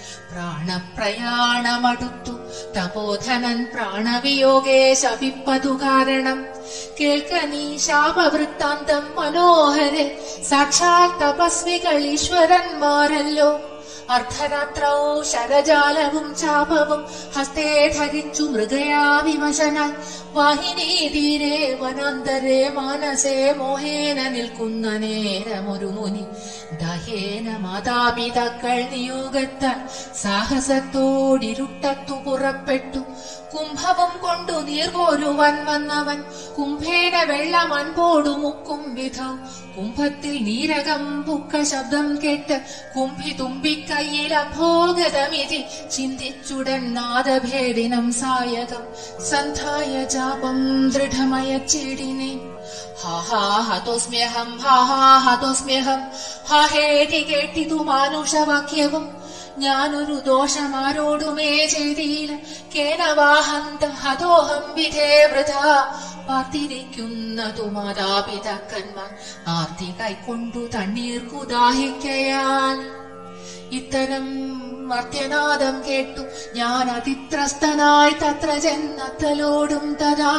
പ്രാണപ്രയാണമടുത്തു തപോധനൻ പ്രാണവിയോഗേ ശപിപ്പതു കാരണം കേൾക്ക നീ ശാപവൃത്താന്തം മനോഹരെ സാക്ഷാൽ തപസ്വികൾ ഈശ്വരന്മാരല്ലോ അർദ്ധരാത്രോ ശരജാലവും ചാപവും ഹസ്തേ ധരിച്ചു മൃഗയാ വിവശനായി വാഹിനി തീരെ വനാന്തരെ മാനസേ മോഹേന നിൽക്കുന്ന നേരമൊരു മുനി ദഹേന മാതാപിതാക്കൾ നിയോഗത്താൽ സാഹസത്തോടിരുട്ടത്തു പുറപ്പെട്ടു കുംഭവും കൊണ്ടു നീർകോരുവാൻ വന്നവൻ കുംഭേന വെള്ളം അൻപോടു മുക്കും വിധം കുംഭത്തിൽ നീരകം പുക്ക ശബ്ദം കേട്ട് കുംഭി തുമ്പിക്കൈയിൽ അഭോഗതമിതി ചിന്തിച്ചുടൻ നാദഭേദിനം സായകം സന്ധായ ജാപം ദൃഢമയച്ചിടിനെ ഹാ ഹാ ഹതോസ്മ്യഹം ഹാ ഹാ ഹതോസ്മ്യഹം ഹാ ഹേതി കേട്ടിതു മാനുഷവാക്യവും ഞാനൊരു ദോഷമാരോടുമേ ചെയ്തില്ല കേനവാഹന്ത ഹതോഹം വിധേ വൃഥ പാർത്തിരിക്കുന്നതു മാതാപിതാക്കന്മാർ ആർത്തി കൈക്കൊണ്ടു തണ്ണീർക്കു ദാഹിക്കയാൽ ഇത്തരം മർത്യനാദം കേട്ടു ഞാൻ അതിത്രസ്തനായി തത്ര ചെന്നത്തലോടും തഥാ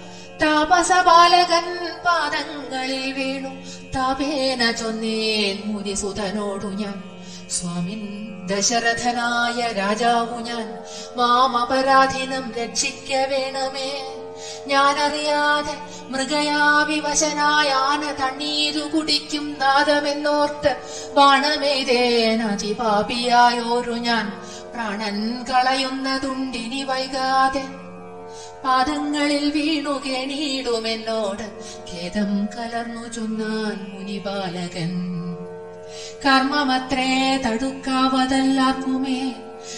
താപസബാലകൻ പാദങ്ങളിൽ വീണു താപേന ചൊന്നേൻ മുനിസുതനോടു ഞാൻ സ്വാമിൻ ദശരഥനായ രാജാവു ഞാൻ മാം അപരാധിനം രക്ഷിക്ക വേണമേ ഞാനറിയാതെ മൃഗയാ വിവശനായ ആന തണ്ണീരു കുടിക്കും നാദമെന്നോർത്ത് ബാണമേതേനതിപാപിയായോരു ഞാൻ പ്രാണൻ കളയുന്നതുണ്ടിനി വൈകാതെ പാദങ്ങളിൽ വീണു കെണീടുമെന്നോട് ഖേദം കലർന്നു ചൊന്നാൻ മുനിബാലകൻ കർമ്മമത്രേ തടുക്കാവതല്ലാർക്കുമേ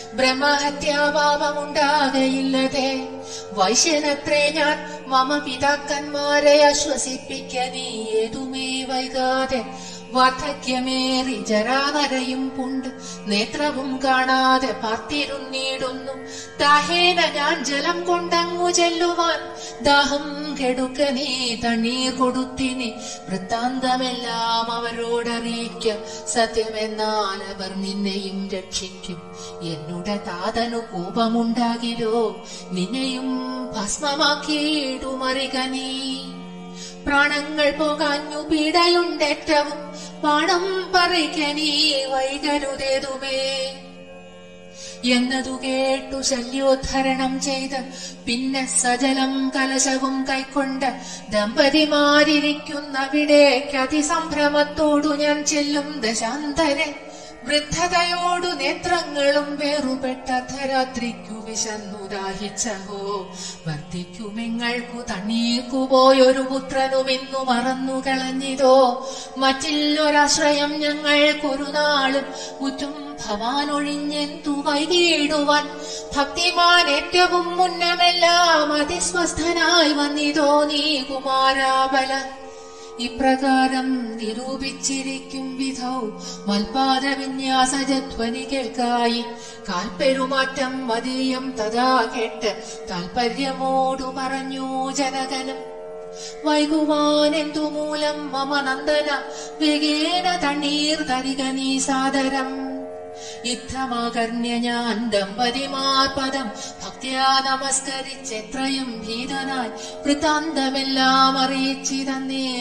ബ്രഹ്മഹത്യാപാപമുണ്ടാകയില്ലതേ വൈശ്യനത്രേ ഞാൻ മമ പിതാക്കന്മാരെ ആശ്വസിപ്പിക്ക നീ ഏതുമേ വൈകാതെ വാർദ്ധക്യമേറി ജരാനരയും പുണ്ട് നേത്രവും കാണാതെ പാർത്തിരുന്നിടുന്നു ദാഹേന ഞാൻ ജലം കൊണ്ടങ്ങു ചെല്ലുവാൻ ദാഹം കെടുക്ക നീ തണ്ണീർ കൊടുത്തിനി വൃത്താന്തമെല്ലാം അവരോടറിയിക്ക സത്യമെന്നാൽ അവർ നിന്നെയും രക്ഷിക്കും എന്നുടെ താതനു കോപമുണ്ടാകിലോ നിന്നെയും ഭസ്മമാക്കിയിടുമറിക നീ പ്രാണങ്ങൾ പോകാഞ്ഞു പീഡയുണ്ടേറ്റവും പാണം പറിക്കനീ വൈകരുതേതുമേ എന്നതു കേട്ടു ശല്യോദ്ധരണം ചെയ്ത് പിന്നെ സജലം കലശവും കൈക്കൊണ്ട് ദമ്പതിമാരിയ്ക്കുന്നവിടേക്ക് അതിസംഭ്രമത്തോടു ഞാൻ ചെല്ലും ദശാന്തരെ വൃദ്ധതയോടു നേത്രങ്ങളും വേറുപെട്ട അർദ്ധരാത്രിക്കു വിശന്നു ദാഹിച്ചഹോ വർദ്ധിക്കുമിങ്ങൾക്കു തണ്ണീർക്കു പോയൊരു പുത്രനും ഇന്നു മറന്നു കളഞ്ഞിതോ മറ്റില്ലൊരാശ്രയം ഞങ്ങൾക്കൊരു നാളും മുറ്റും ഭവാനൊഴിഞ്ഞെന്തു വൈകിടുവാൻ ഭക്തിമാൻ ഏറ്റവും മുന്നമെല്ലാം അതിസ്വസ്ഥനായി വന്നിതോ നീ കുമാരാബല ഇപ്രകാരം നിരൂപിച്ചിരിക്കും വിധൗ മൽപാദ വിന്യാസജധ്വനി കേൾക്കായി കാൽപ്പെരുമാറ്റം മതീയം തഥാ കേട്ട് താൽപര്യമോടു പറഞ്ഞു ജനകനും വൈകുവാനെന്തു മൂലം മമ നന്ദന വേഗേന തണ്ണീർ തരിക നീ സാദരം യുദ്ധമാകർണ്യ ഞാൻ ദമ്പതിമാർ പദം ഭക്തിയാ നമസ്കരിച്ചെത്രയും ഭീതനായി വൃത്താന്തമെല്ലാം അറിയിച്ചിതന്നേരം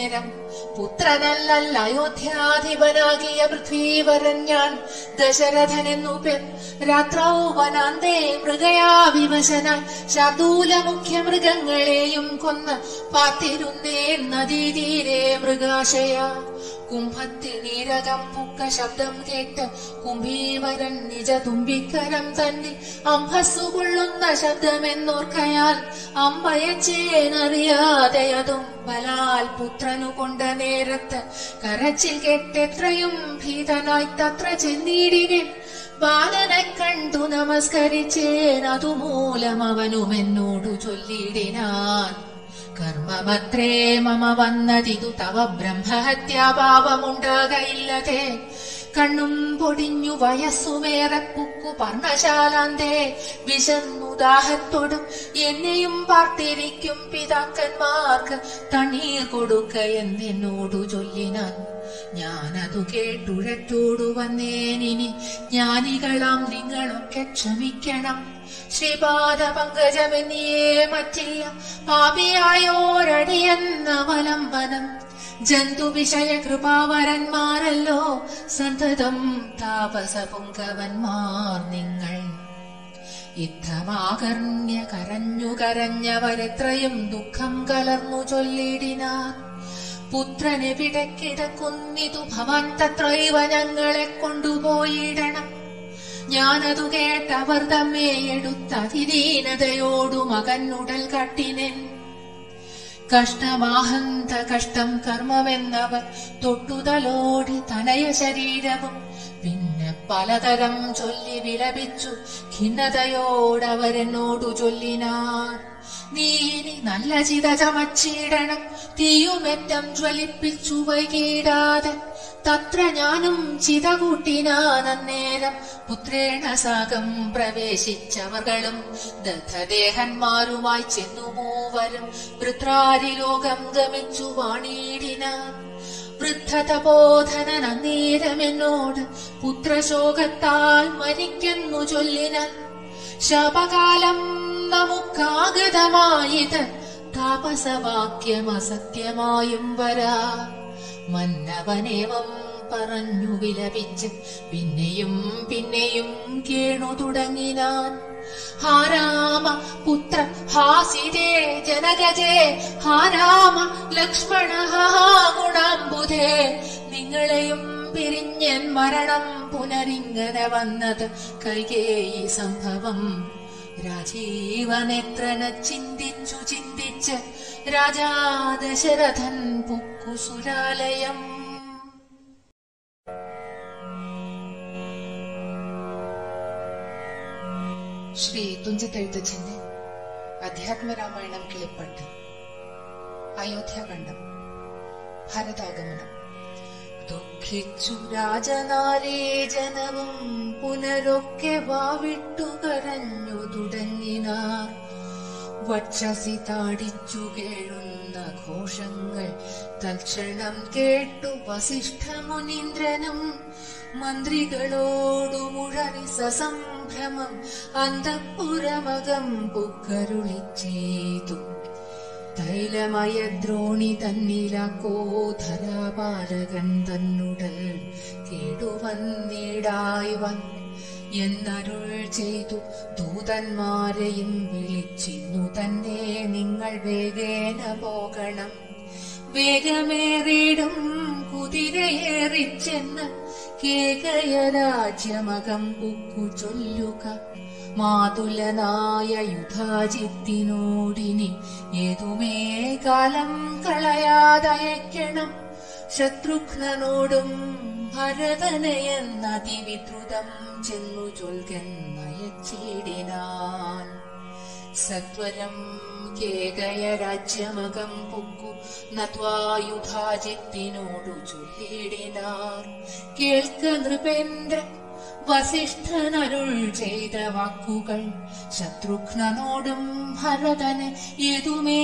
പുത്രനല്ലല്ല അയോധ്യാധിപനാകിയ പൃഥ്വീവരൻ ഞാൻ ദശരഥനെന്നു പേർ രാത്രൗ വനാന്തേ മൃഗയാ വിവശനായി ശാർദൂല മുഖ്യ മൃഗങ്ങളെയും കൊന്ന് പാത്തിരുന്നേ നദീതീരെ മൃഗാശയ കുംഭത്തിൽ നീരകം പുക്ക ശബ്ദം കേട്ട് കുംഭീവരൻ നിജ തുമ്പിക്കരം തന്നെ അംഭസ്സു കൊള്ളുന്ന ശബ്ദമെന്നോർക്കയാൽ അമ്പയച്ചേനറിയാതെ അതും ബലാൽ പുത്രനു കൊണ്ട നേരത്ത് കരച്ചിൽ കേട്ടെത്രയും ഭീതനായി തത്ര ചെന്നീടികൻ ബാലനെ കണ്ടു നമസ്കരിച്ചേൻ അതുമൂലം അവനും എന്നോടു ചൊല്ലിടിനാൻ കർമ്മമത്രേ മമ വന്നതിതു തവ ബ്രഹ്മഹത്യാഭാവമുണ്ടാകയില്ലതേ കണ്ണും പൊടിഞ്ഞു വയസ്സുമേറെ പുക്കു പർണശാലാന്തേ വിശന്നുദാഹത്തോടും എന്നെയും പാർത്തിരിക്കും പിതാക്കന്മാർക്ക് തണ്ണീർ കൊടുക്ക എന്നോടു ചൊല്ലിനാൻ ഞാനതു കേട്ടുഴറ്റോടു വന്നേനിനി ജ്ഞാനികളാം നിങ്ങളൊക്കെ ക്ഷമിക്കണം ശ്രീപാദ പങ്കജമെന്നിയേ മറ്റില്ല പാപിയായോരടിയെന്നവലംബനം ജന്തു വിഷയ കൃപാവരന്മാരല്ലോ സന്തതം താപസ പുങ്കവന്മാർ നിങ്ങൾ യുദ്ധമാകർണ്യ കരഞ്ഞു കരഞ്ഞവരെത്രയും ദുഃഖം കലർന്നു ചൊല്ലിടിനാർ പുത്രനെവിടെ കിടക്കുന്നിതു ഭവാൻ തത്രൈവ ഞങ്ങളെ കൊണ്ടുപോയിടണം ഞാനതു കേട്ടവർ തമ്മേ എടുത്തതിദീനതയോടു മകനുടൽ കട്ടിനെൻ കഷ്ടമാഹന്ത കഷ്ടം കർമ്മമെന്നവർ തൊട്ടുതലോടി തനയ ശരീരവും പിന്നെ പലതരം ചൊല്ലി വിലപിച്ചു ഖിന്നതയോടവരെന്നോടു ചൊല്ലിനാർ നീ ഇനി നല്ല ചിത ചമച്ചിടണം തീയുമെറ്റം ജ്വലിപ്പിച്ചു വൈകിടാതെ തത്ര ഞാനും ചിത കൂട്ടിനാനന്നേരം പുത്രേണ സാകം പ്രവേശിച്ചവർകളും ദത്തദേഹന്മാരുമായി ചെന്നു മൂവരും വൃത്രാരി ലോകം ഗമിച്ചു വാണിയിടിനാർ വൃദ്ധതബോധനൻ അന്നേരമെന്നോട് പുത്രശോകത്താൽ മരിക്കുന്നു ചൊല്ലിനാൽ ശാപകാലം നമുക്കാഗതമായത് താപസവാക്യം അസത്യമായും വരാ മന്നവനേവം പറഞ്ഞു വിലപിച്ച് പിന്നെയും പിന്നെയും കേണു തുടങ്ങിനാൻ ഹാരാമ പുത്ര ഹാസിതേ ജനകജേ ഹാരാമ ലക്ഷ്മണ ഹാ ഗുണാംബുധേ നിങ്ങളെയും പിരിഞ്ഞൻ മരണം പുനരിങ്ങനെ വന്നത് കൈകേയി സംഭവം രാജീവനേത്രന ചിന്തിച്ചു ചിന്തിച്ച് രാജാ ദശരഥൻ പുക്കു സുരാലയം ശ്രീ തുഞ്ചത്തെഴുത്തച്ഛന്റെ അധ്യാത്മരാമായണം കിളിപ്പട്ട് അയോധ്യാഖണ്ഡം ഭരതാഗമനം ദുഃഖിച്ചു രാജനാരേ ജനവും പുനരൊക്കെ വാവിട്ടു കരഞ്ഞു തുടങ്ങിനാർ വക്ഷസി താടിച്ചു കേഴുന്ന ഘോഷങ്ങൾ തൽക്ഷണം കേട്ടു വസിഷ്ഠ മുനീന്ദ്രനും മന്ത്രികളോടു മുഴറി സസംഭ്രമം അന്തഃപുരമകം പുക്കരുളി ചെയ്തു തൈലമയ ദ്രോണി തന്നിലാക്കോ ധരാപാലകൻ തന്നുടൽ കേടുവന്നിടായി വൻ എന്നരുൾ ചെയ്തു ദൂതന്മാരെയും വിളിച്ചിന്നു തന്നെ നിങ്ങൾ വേഗേന പോകണം വേഗമേറിയിടും കുതിരയേറിച്ചെന്ന് കേകയ രാജ്യമകം പുക്കു ചൊല്ലുക മാതുലനായ യുധാജിത്തിനോടിനി ഏതുമേ കാലം കളയാതയക്കണം ശത്രുഘ്നനോടും ഭരതനയെന്നതിവിദ്രുതം ചെന്നു ചൊൽകെന്നയച്ചിടിനാൻ സത്വരം കേകയ രാജ്യമകം പുക്കു നത്വായുധാജിത്തിനോടു ചൊല്ലിടിനാർ കേൾക്ക നൃപേന്ദ്ര വസിഷ്ഠനരുൾ ചെയ്ത വാക്കുകൾ ശത്രുഘ്നനോടും ഭരതന് ഏതുമേ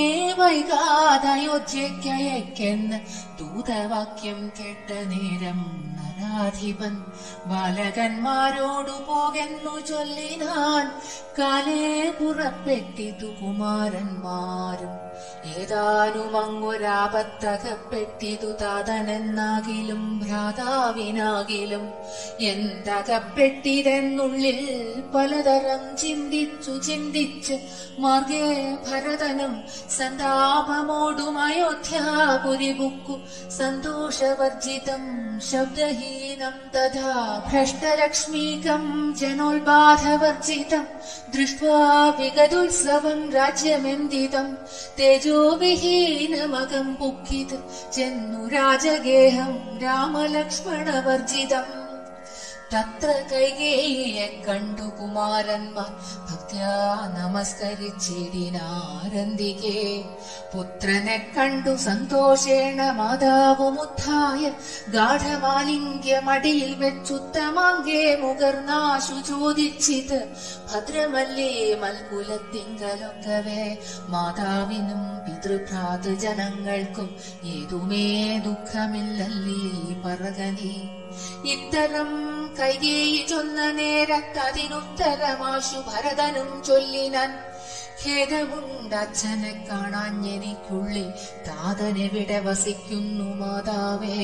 വൈകാതയോധ്യയ്ക്കയക്കെന്ന് ദൂതവാക്യം കേട്ട നേരം നരാധിപൻ ബാലകന്മാരോടു പോകെന്നു ചൊല്ലിനാൻ കാലേ പുറപ്പെട്ടിതു കുമാരന്മാരും ഏതാനും അങ്ങൊരാപത്തകപ്പെട്ടിതു താതനെന്നാകിലും ഭ്രാതാവിനാകിലും എന്തകപ്പെട്ടിതെന്നുള്ളിൽ പലതരം ചിന്തിച്ചു ചിന്തിച്ച് മാർഗേ ഭരതനും സന്താപമോടും അയോധ്യാപുരി ബുക്കു സന്തോഷവർജിതം ശബ്ദഹീനം തഥാ ഭ്രഷ്ടലക്ഷ്മീകം ജനോൽബാധവർജിതം ദൃഷ്ട്വാ വിഗതുത്സവം രാജ്യമെന്തിതം തേജോവിഹീനമകം പുക്കിത് ചെന്നു രാജഗേഹം രാമലക്ഷ്മണവർജിതം തത്ര കൈകേയെ കണ്ടു കുമാരന്മാർ ഭക്ത്യാ നമസ്കരിച്ചിടിനാരന്തികേ പുത്രനെ കണ്ടു സന്തോഷേണ മാതാവുമുദ്ധായ ഗാഠമാലിംഗ്യമടിയിൽ വെച്ചുത്തമാങ്കേ മുകർന്നാശു ചോദിച്ചിത് ഭദ്രമല്ലേ മൽകുലത്തിങ്കലൊക്കവേ മാതാവിനും പിതൃഭ്രാതൃ ജനങ്ങൾക്കും ഏതുമേ ദുഃഖമില്ലല്ലേ പറകനീ ഇത്തരം കൈകേയി ചൊന്ന നേരത്തതിനുത്തരമാശു ഭരതനും ചൊല്ലിനാൻ ഖേദമുണ്ടച്ഛനെ കാണാഞ്ഞെനിക്കുള്ളിൽ താതനെവിടെ വസിക്കുന്നു മാതാവേ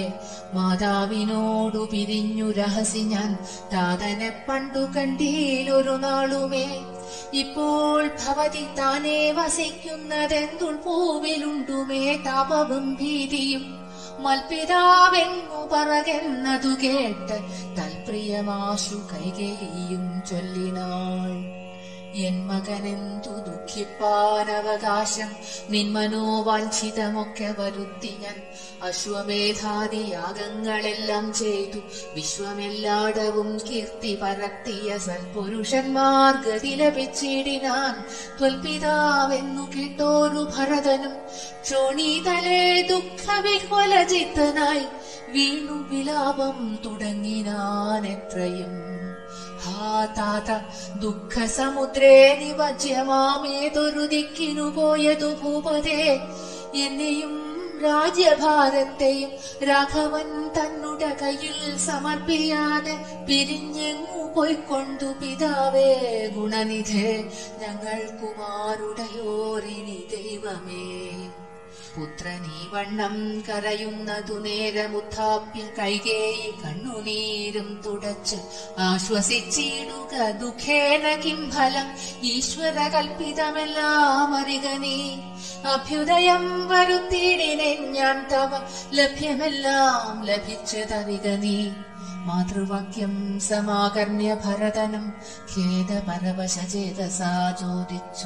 മാതാവിനോടു പിരിഞ്ഞു രഹസി ഞാൻ താതനെ പണ്ടു കണ്ടീലൊരു നാളുമേ ഇപ്പോൾ ഭവതി താനേ വസിക്കുന്നതെന്തുൾ പൂവിലുണ്ടുമേ താപവും ഭീതിയും മൽപിതാവെങ്ങു പറകെന്നതു കേട്ട് തൽപ്രിയമാശു കൈകേയും ചൊല്ലിനാൾ എൻ മകനെന്തു ദുഃഖിപ്പാനവകാശം നിന്മനോവാഞ്ചിതമൊക്കെ വരുത്തി ഞാൻ അശ്വമേധാദി യാഗങ്ങളെല്ലാം ചെയ്തു വിശ്വമെല്ലാടവും കീർത്തി പരത്തിയ സൽപുരുഷന്മാർ ഗതി ലഭിച്ചിടിനാൻ ത്വൽപിതാവെന്നു കേട്ടോരു ഭരതനും ക്ഷോണീതലേ ദുഃഖവിഹ്വലചിത്തനായി വീണു വിലാപം തുടങ്ങിനാൻ എത്രയും ഹാ താത ദുഃഖസമുദ്രേ നിവജ്യമാമേതൊരു ദിക്കിനു പോയതു ഭൂപതേ എന്നെയും രാജ്യഭാരത്തെയും രാഘവൻ തന്നുടെ കയ്യിൽ സമർപ്പിയാതെ പിരിഞ്ഞെങ്ങു പോയിക്കൊണ്ടു പിതാവേ ഗുണനിധേ ഞങ്ങൾ കുമാരുടയോരിനി ദൈവമേ പുത്രനീ വണ്ണം കരയുന്നതു നേരമുത്ഥാപ്യ കൈകേയി കണ്ണുനീരും തുടച്ച് ആശ്വസിച്ചിടുക ദുഃഖേന കിം ഫലം ഈശ്വര കൽപ്പിതമെല്ലാം അറിക നീ അഭ്യുദയം വരുത്തിയിടിനെ ഞാൻ തവ ലഭ്യമെല്ലാം ലഭിച്ചതറിക നീ മാതൃവാക്യം സമാകർണ്യ ഭരതനും ഖേദപരവശചേതസാ ചോദിച്ചു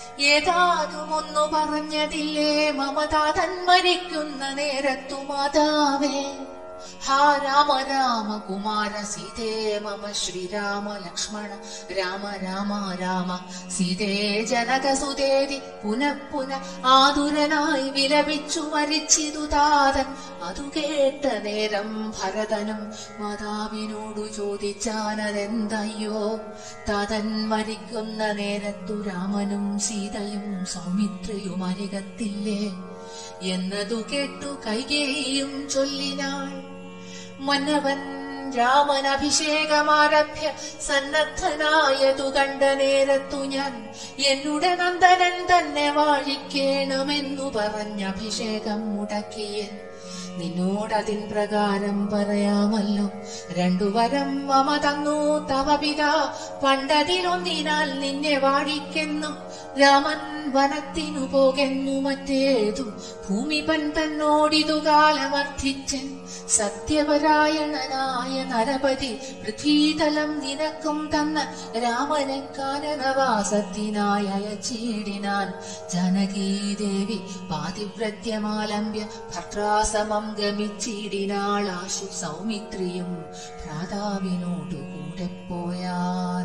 ഏതാതുമൊന്നു പറഞ്ഞതില്ലേ മമതാതൻ മരിക്കുന്ന നേരത്തു മാതാവേ ഹാ രാമ രാമ കുമാര സീതേ മമ ശ്രീരാമ ലക്ഷ്മണ രാമ രാമ രാമ സീതേ ജനകസുതേതി പുനഃ പുനഃ ആതുരനായി വിലപിച്ചു മരിച്ചിതു താതൻ അതു കേട്ട നേരം ഭരതനും മാതാവിനോടു ചോദിച്ചാനതെന്തയ്യോ താതൻ മരിക്കുന്ന നേരത്തു രാമനും സീതയും സൗമിത്രിയും അരികത്തില്ലേ എന്നതു കേട്ടു കൈകേയും ചൊല്ലിനാൾ മന്നവൻ രാമൻ അഭിഷേകമാരഭ്യ സന്നദ്ധനായതു കണ്ട നേരത്തു ഞാൻ എന്നുടെ നന്ദനൻ തന്നെ വാഴിക്കേണമെന്നു പറഞ്ഞ അഭിഷേകം മുടക്കിയൻ നിന്നോടതിൻ പ്രകാരം പറയാമല്ലോ രണ്ടു വരം മമ തന്നു തവ പിതാ പണ്ടതിലൊന്നിനാൽ നിന്നെ വാഴിക്കെന്നും രാമൻ വനത്തിനു പോകെന്നു മറ്റേതു ഭൂമിപൻ തന്നോടിതു കാലമർത്ഥിച്ചൻ സത്യപരായണനായ നരപതി പൃഥ്വീതലം നിനക്കും തന്ന രാമനെ കാനനവാസത്തിനായി അയച്ചിടിനാൻ ജാനകീദേവി പാതിവ്രത്യമാലംബ്യ ഭർത്താസമം ഗമിച്ചിടിനാളാശു സൗമിത്രിയും ഭ്രാതാവിനോടു കൂടെ പോയാൻ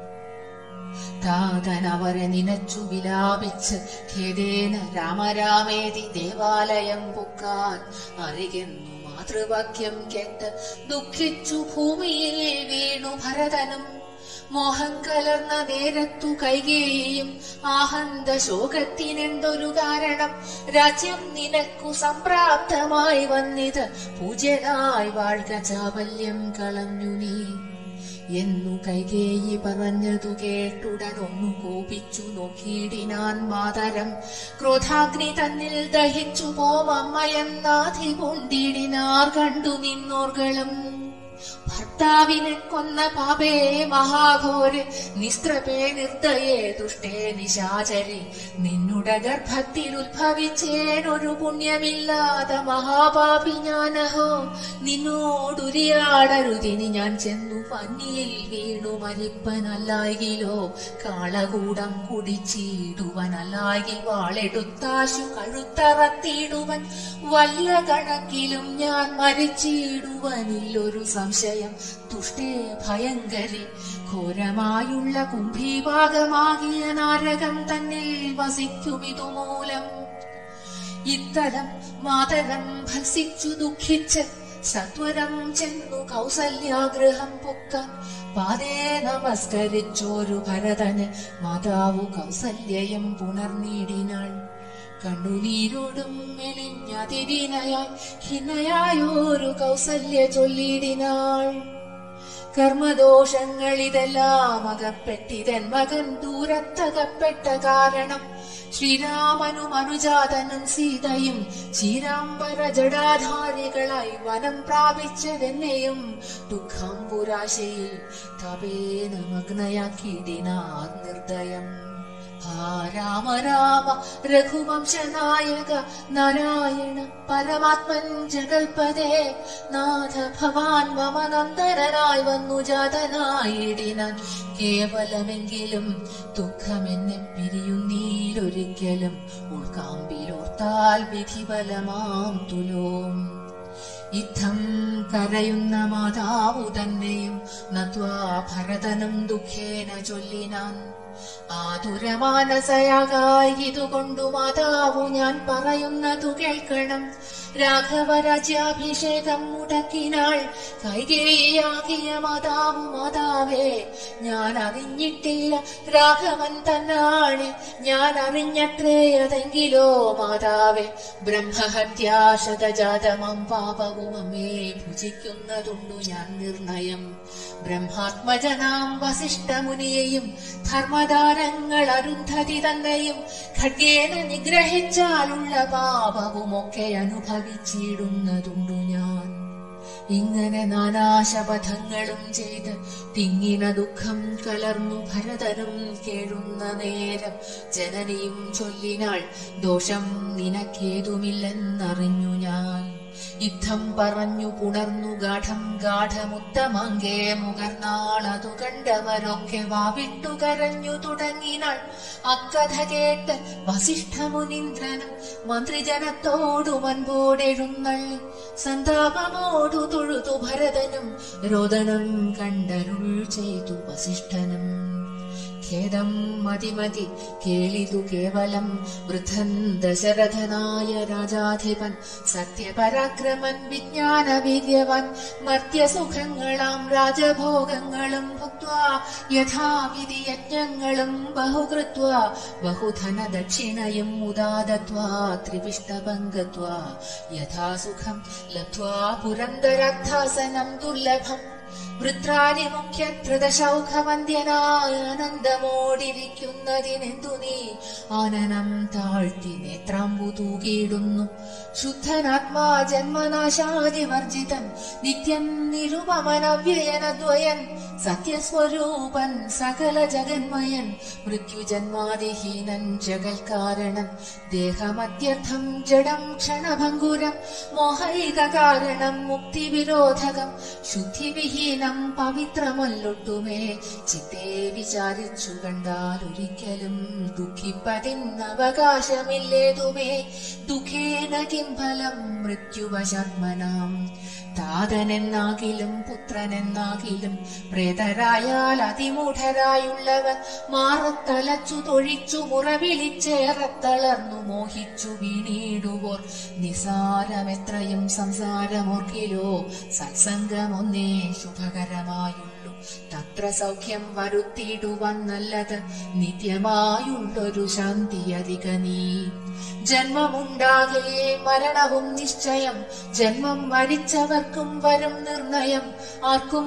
താതൻ അവരെ നിനച്ചു വിലാപിച്ച് ഖേദേന രാമരാമേതി ദേവാലയം പൊക്കാൻ അറിയുന്നു മാതൃവാക്യം കേട്ട് ദുഃഖിച്ചു ഭൂമിയിൽ വീണു ഭരതനും മോഹം കലർന്ന നേരത്തു കൈകേയും ആഹന്ത ശോകത്തിനെന്തൊരു കാരണം രാജ്യം നിനക്കു സംപ്രാപ്തമായി വന്നിത് പൂജ്യനായി വാഴ്ക ചാബല്യം കളഞ്ഞു നീ എന്നു കൈകേയി പറഞ്ഞതു കേട്ടുടൻ ഒന്നു കോപിച്ചു നോക്കിയിടിനാൻ മാതരം ക്രോധാഗ്നി തന്നിൽ ദഹിച്ചു പോമമ്മയെന്നാധി കൊണ്ടിടിനാർ കണ്ടു നിന്നോർകളും ഭർത്താവിനെ കൊന്ന പാപേ മഹാഘോര് നിസ്ത്രപേ നിർദ്ദയേ ദുഷ്ടേ നിശാചരി നിന്നുട ഗർഭത്തിൽ ഉത്ഭവിച്ചേനൊരു പുണ്യമില്ലാത്ത മഹാപാപി ഞാനഹോ നിന്നോടുരിയാടരുതിനി ഞാൻ ചെന്നു പന്നിയിൽ വീണു മരിപ്പനല്ലായിലോ കാളകൂടം കുടിച്ചിടുവനല്ലായി വാളെടുത്താശു കഴുത്തറത്തിയിടുവൻ വല്ല കണക്കിലും ഞാൻ മരിച്ചിടുവനില്ലൊരു സംശയം ദുഷ്ടേ ഭയങ്കരി ഘോരമായുള്ള കുംഭീഭാഗമാകിയ നാരകം തന്നിൽ വസിക്കുമിതുമൂലം ഇത്തരം മാതരം ഭസിച്ചു ദുഃഖിച്ച് സത്വരം ചെന്നു കൗസല്യാഗ്രഹം പൊക്കാൻ പാതേ നമസ്കരിച്ചോരു ഭരതന് മാതാവു കൗസല്യയും പുണർനീടിനാൾ കണ്ണുനീരോടും മെലിഞ്ഞതിരിനയായി ഹിനയായോരു കൗസല്യ ചൊല്ലിടിനാൾ കർമ്മദോഷങ്ങൾ ഇതെല്ലാം അകപ്പെട്ടിതൻ മകൻ ദൂരത്തകപ്പെട്ട കാരണം ശ്രീരാമനും അനുജാതനും സീതയും ചീരാംബര ജടാധാരികളായി വനം പ്രാപിച്ചതെന്നെയും ദുഃഖാംബുരാശയിൽ തപേന മഗ്നയാക്കിയിടിനാർ നിർദ്ദയം ആ രാമ രാമ രഘുവംശനായക നാരായണ പരമാത്മൻ ജഗൽപദേ നാഥ ഭവാൻ മമ നന്ദനായി വന്നു ജാതനായിടിനാൻ കേവലമെങ്കിലും ദുഃഖമെന്നെ പിരിയുന്നീലൊരിക്കലും ഉൾക്കാമ്പിലോർത്താൽ വിധിബലമാം തുലോം യുദ്ധം കരയുന്ന മാതാവു തന്നെയും നത്വാ ഭരതനും ദുഃഖേന ചൊല്ലിനാൻ ആതുരമാനസയാകായി ഇതുകൊണ്ടു മാതാവു ഞാൻ പറയുന്നതു കേൾക്കണം രാഘവരാജ്യാഭിഷേകം മുടക്കിനാൾ കൈകേയാകിയ മാതാവു മാതാവേ ഞാൻ അറിഞ്ഞിട്ടില്ല രാഘവൻ തന്നാണ് ഞാൻ അറിഞ്ഞത്രേയതെങ്കിലോ മാതാവേ ബ്രഹ്മഹത്യാശതജാതമം പാപവും അമ്മേ ഭുജിക്കുന്നതുണ്ടു ഞാൻ നിർണയം ബ്രഹ്മാത്മജനാം വസിഷ്ഠമുനിയെയും ധർമ്മദാരങ്ങൾ അരുന്ധതി തന്നെയും ഖഡ്ഗേന നിഗ്രഹിച്ചാലുള്ള പാപവുമൊക്കെ അനുഭവിച്ചിടുന്നതുണ്ടു ഞാൻ ഇങ്ങനെ നാനാശപഥങ്ങളും ചെയ്ത് തിങ്ങിന ദുഃഖം കലർന്നു ഭരതനും കേഴുന്ന നേരം ജനനിയും ചൊല്ലിനാൾ ദോഷം നിനക്കേതുമില്ലെന്നറിഞ്ഞു ഞാൻ യുദ്ധം പറഞ്ഞു പുണർന്നു ഗാഠം ഗാഠമുത്തമങ്കേ മുകർന്നാളതു കണ്ടവരൊക്കെ വാവിട്ടു കരഞ്ഞു തുടങ്ങിനാൾ അക്കഥ കേട്ട് വസിഷ്ഠമുനീന്ദ്രനും മന്ത്രിജനത്തോടു മൻപോടെഴുന്നള്ളി സന്താപമോടു തൊഴുതു ഭരതനും രോദനം കണ്ടരുൾ ചെയ്തു വസിഷ്ഠനും ഖേദം മതിമതി കേളിതു കേവലം വൃദ്ധൻ ദശരഥനായ രാജാധിപൻ സത്യപരാക്രമൻ വിജ്ഞാന വീര്യവൻ മർത്യസുഖങ്ങളാം രാജഭോഗങ്ങളും ഭുക്വാ യഥാവിധി യജ്ഞങ്ങളും ബഹുകൃത്വ ബഹുധന ദക്ഷിണയും മുദാദത്വാ ത്രിവിഷ്ടഭംഗത്വാ യഥാസുഖം ലബ്ധ്വാ പുരന്തരാർത്ഥാസനം ദുർലഭം വൃത്രാണി മുഖ്യധൃതശൗഖവന്ദ്യനായ ആനന്ദമോടിരിക്കുന്നതിനെന്തു നീ ആനനം താഴ്ത്തി നേത്രാമ്പു തൂകിയിടുന്നു ശുദ്ധനാത്മാ ജന്മനാശാദിവർജിതൻ നിത്യം നിരുപമനവ്യയനദ്വയൻ സത്യസ്വരൂപൻ സകല ജഗന്മയൻ മൃത്യുജന്മാദിഹീനൻ ജഗൽക്കാരണൻ ദേഹമത്യർത്ഥം ജഡം ക്ഷണഭംഗുരം മോഹൈക കാരണം മുക്തിവിരോധകം ശുദ്ധിവിഹീനം പവിത്രമല്ലൊട്ടുമേ ചിത്തേ വിചാരിച്ചു കണ്ടാൽ ഒരിക്കലും ദുഃഖിപ്പതിന്നവകാശമില്ലേതുമേ ദുഃഖേന കിം ഫലം മൃത്യുവശാത്മനാം താതനെന്നാകിലും പുത്രനെന്നാകിലും പ്രേതരായാൽ അതിമൂഢരായുള്ളവർ മാറത്തലച്ചു തൊഴിച്ചു മുറവിളിച്ചേറെ തളർന്നു മോഹിച്ചു വീണിടുവോർ നിസാരമെത്രയും സംസാരമോർക്കിലോ സത്സംഗമൊന്നേ ശുഭകരമായുള്ളൂ തത്ര സൗഖ്യം വരുത്തിയിടുവാൻ നല്ലത് നിത്യമായുള്ളൊരു ശാന്തി അധിക നീ ജന്മമുണ്ടാകെ മരണവും നിശ്ചയം ജന്മം മരിച്ചവർക്കും വരും നിർണയം ആർക്കും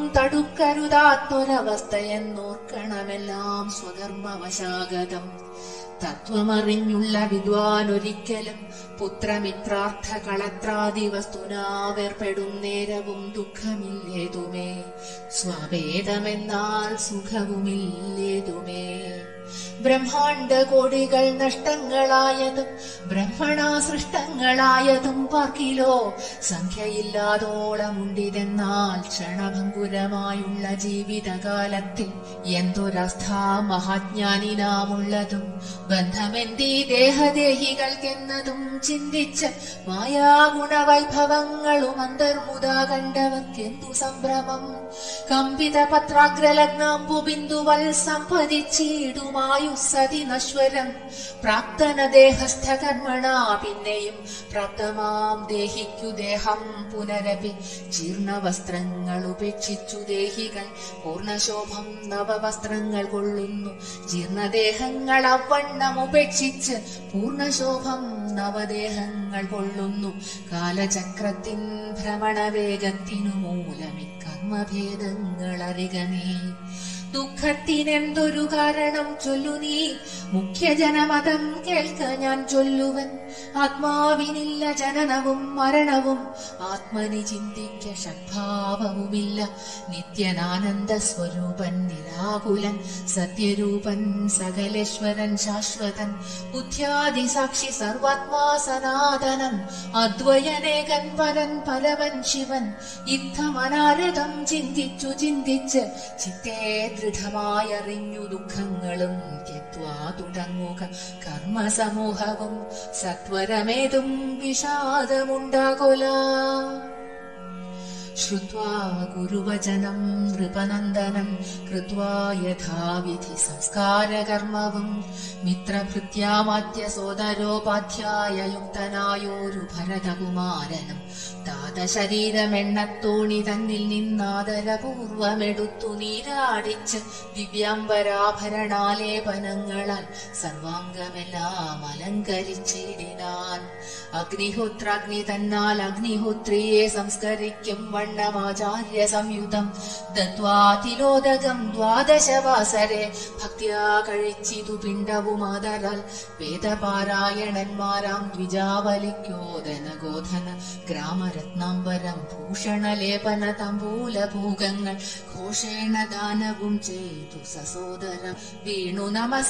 തടുക്കരുതാത്തൊരവസ്ഥയെന്നോർക്കണമെല്ലാം സ്വകർമ്മവശാഗതം തത്വമറിഞ്ഞുള്ള വിദ്വാൻ ഒരിക്കലും പുത്രമിത്രാർത്ഥ കളത്രാദി വസ്തുനാവേർപ്പെടും നേരവും ദുഃഖമില്ലേതുമേ സ്വവേദമെന്നാൽ സുഖവുമില്ലേതുമേ ബ്രഹ്മാണ്ട കോടികൾ നഷ്ടങ്ങളായതും ബ്രഹ്മണ സൃഷ്ടങ്ങളായതും പാർക്കിലോ സംഖ്യയില്ലാതോളമുണ്ടിതെന്നാൽ ക്ഷണഭങ്കുരമായുള്ള ജീവിതകാലത്തിൽ എന്തൊരസ്ഥാ മഹാജ്ഞാനിനാമുള്ളതും ബന്ധമെന്തീ ദേഹദേഹികൾക്കെന്നതും ചിന്തിച്ച് മായാഗുണവൈഭവങ്ങളും അന്തർമുദാ കണ്ടവർക്കെന്തു സംഭ്രമം കമ്പിത പത്രാഗ്രലഗ്നാംബു ബിന്ദുവൽ സമ്പതിച്ചിടുമായുസതി നശ്വരം പ്രാപ്തന ദേഹസ്ഥ കർമ്മണ പിന്നെയും പ്രാപ്തമാം ദേഹിക്കു ദേഹം പുനരപി ജീർണവസ്ത്രങ്ങൾ ഉപേക്ഷിച്ചു ദേഹികൾ പൂർണ്ണശോഭം നവവസ്ത്രങ്ങൾ കൊള്ളുന്നു ജീർണദേഹങ്ങൾ അവണ്ണം ഉപേക്ഷിച്ച് പൂർണ്ണശോഭം നവദേഹങ്ങൾ കൊള്ളുന്നു കാലചക്രത്തിൻ ഭ്രമണവേഗത്തിനു മൂലമി കർമ്മഭേദങ്ങൾ അറികനേ ദുഃഖത്തിനെന്തൊരു കാരണം ചൊല്ലു നീ മുഖ്യജനമതം കേൾക്ക ഞാൻ ചൊല്ലുവൻ ആത്മാവിനില്ല ജനനവും മരണവും ആത്മനി ചിന്തിക്ക ഷഡ്ഭാവവുമില്ല നിത്യനാനന്ദ സ്വരൂപൻ നിരാകുലൻ സത്യരൂപൻ സകലേശ്വരൻ ശാശ്വതൻ ബുദ്ധ്യാദി സാക്ഷി സർവാത്മാ സനാതനൻ അദ്വയനേകൻ പരൻ പരവൻ ശിവൻ യുദ്ധമനാരതം ചിന്തിച്ചു ചിന്തിച്ച് ചിത്തേ ദൃഢമായറിഞ്ഞു ദുഃഖങ്ങളും ത്യക്വാ തുടങ്ങുക കർമ്മസമൂഹവും സത്വരമേതും വിഷാദമുണ്ടാകൊല ശ്രുത്വാ ഗുരുവചനം നൃപനന്ദനം കൃത്വാ യഥാവിധി സംസ്കാരകർമ്മവും മിത്രഭൃത്യാമാദ്യ സോദരോപാധ്യായ യുക്തനായോരു ഭരതകുമാരനും താതശരീരമെണ്ണത്തോണി തന്നിൽ നിന്നാദരപൂർവമെടുത്തു നീരാടിച്ച് ദിവ്യാംബരാഭരണാലേപനങ്ങളാൽ സർവാംഗമെല്ലാം അലങ്കരിച്ചിടിനാൻ അഗ്നിഹോത്രാഗ്നി തന്നാൽ അഗ്നിഹോത്രിയെ സംസ്കരിക്കും വണ്ണമാചാര്യ സംയുതം ദത്വാതിലോദകം ദ്വാദശവാസരെ ഭക്തിയാ കഴിച്ചിതു പിണ്ടവുമാതരാൽ വേദപാരായണന്മാരാം ദ്വിജാവലിക്കോദന ഗോധന ഗ്രാമരത്നാംബരം ഭൂഷണലേപന തമ്പൂലഭൂഗങ്ങൾ ഘോഷേണ ദാനവും ചെയ്തു സസോദരം വീണു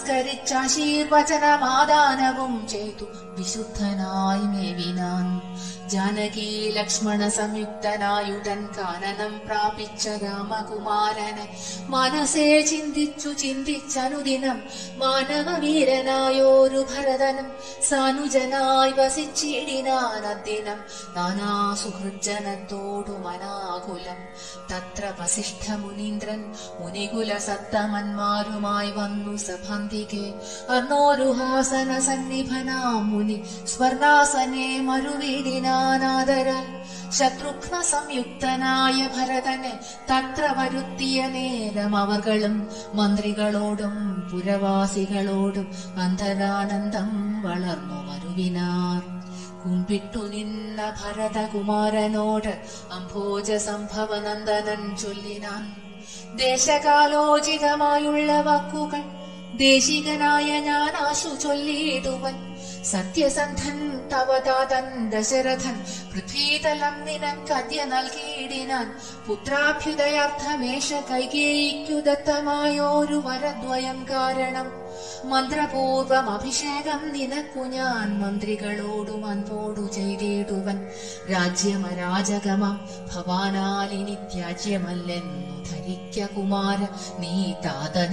നമസ്കരിച്ചാശീർവചനമാദാനവും ചെയ്തു വിശുദ്ധനായി മേവിനാൻ ജാനകി ലക്ഷ്മണ സംയുക്തനായുടൻ കാനനം പ്രാപിച്ച രാമകുമാരനെ മനസ്സേ ചിന്തിച്ചു ചിന്തിച്ചനുദിനം മാനവവീരനായോരു ഭരതനും സാനുജനായി വസിച്ചിടിനാൻ അദ്ദിനം നാനാ സുഹൃജ്ജനത്തോടു മനാകുലം തത്ര വസിഷ്ഠ മുനീന്ദ്രൻ മുനികുല സത്തമന്മാരുമായി വന്നു സഭാന്തികെ അർണോരുഹാസന സന്നിഭനാം മുനി സ്വർണാസനെ മറുവീടിനാനാദരാൽ ശത്രുഘ്ന സംയുക്തനായ ഭരതനെ തത്ര വരുത്തിയ നേരം അവർകളും മന്ത്രികളോടും പുരവാസികളോടും അന്തരാനന്ദം വളർന്നു മരുവിനാർ കുമ്പിട്ടു നിന്ന ഭരതകുമാരനോട് അംഭോജ സംഭവനന്ദനൻ ചൊല്ലിനാൻ ദേശകാലോചിതമായുള്ള വാക്കുകൾ ദേശികനായ ഞാൻ ആശു ചൊല്ലിയിടുവൻ സത്യസന്ധൻ തവതാതൻ ദശരഥൻ പൃഥ്വീതലം നിനക്കദ്യ നൽകിയിടിനാൻ പുത്രാഭ്യുദയാർത്ഥമേഷ കൈകേയിക്കു ദത്തമായോരു വരദ്വയം കാരണം മന്ത്രപൂർവം അഭിഷേകം നിനക്കു ഞാൻ മന്ത്രികളോടും അൻപോടു ചെയ്തിടുവൻ രാജ്യമരാജകമം ഭവാനാലിനി ത്യാജ്യമല്ലെന്നു ധരിക്ക കുമാര നീ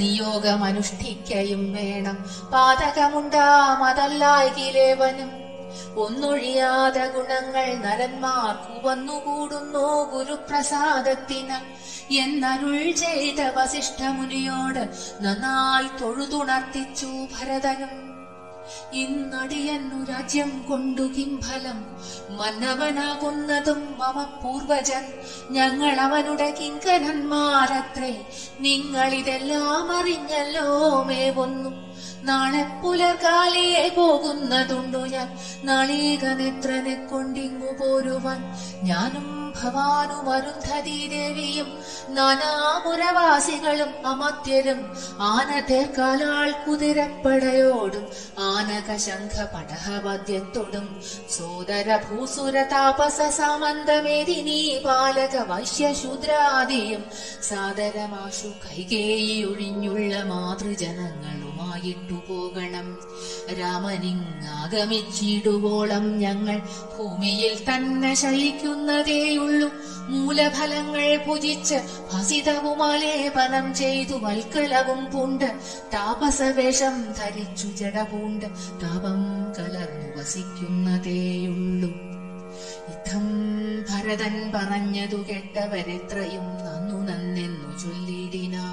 താതനിയോഗം അനുഷ്ഠിക്കയും വേണം പാതകമുണ്ടാമതല്ലായിലേവനും ഒന്നൊഴിയാതെ ഗുണങ്ങൾ നരന്മാർക്കു വന്നുകൂടുന്നു ഗുരുപ്രസാദത്തിനാൽ എന്നരുൾ ചെയ്ത വസിഷ്ഠമുനിയോട് നന്നായി തൊഴുതുണർത്തിച്ചു ഭരതനും ഇന്നടിയന്നു രാജ്യം കൊണ്ടു കിംഫലം മന്നവനാകുന്നതും മമ പൂർവജൻ ഞങ്ങൾ അവനുടെ കിങ്കരന്മാരത്രേ നിങ്ങളിതെല്ലാം അറിഞ്ഞല്ലോ മേവൊന്നു നാളെ പുലർകാലിയെ പോകുന്നതുണ്ടു ഞാൻ നാളീക നേത്രനെ കൊണ്ടിങ്ങു പോരുവാൻ ഞാനും ഭവാനും അരുന്ധതി ദേവിയും നാനാപുരവാസികളും അമത്യരും ആനതേക്കാലാൾ കുതിരപ്പടയോടും ആനക ശംഖ പടഹവദ്യത്തോടും സോദര ഭൂസുര താപസ സാമന്തമേദിനി ബാലക വൈശ്യശൂദ്രാദിയും സാദരമാശു കൈകേയി ഒഴിഞ്ഞുള്ള മാതൃജനങ്ങളുമായിട്ടു പോകണം രാമനിങ്ങാഗമിച്ചിടുവോളം ഞങ്ങൾ ഭൂമിയിൽ തന്നെ ശയിക്കുന്നതേയുള്ളൂ മൂലഫലങ്ങൾ ഭുജിച്ച് ഭസിതവുമാലേപനം ചെയ്തു വൽക്കളവും പൂണ്ട് താപസവേഷം ധരിച്ചു ജടപൂണ്ട് താപം കലർന്നു വസിക്കുന്നതേയുള്ളൂ ഇത്തം ഭരതൻ പറഞ്ഞതു കേട്ടവരെത്രയും നന്നു നന്നെന്നു ചൊല്ലിടിനാ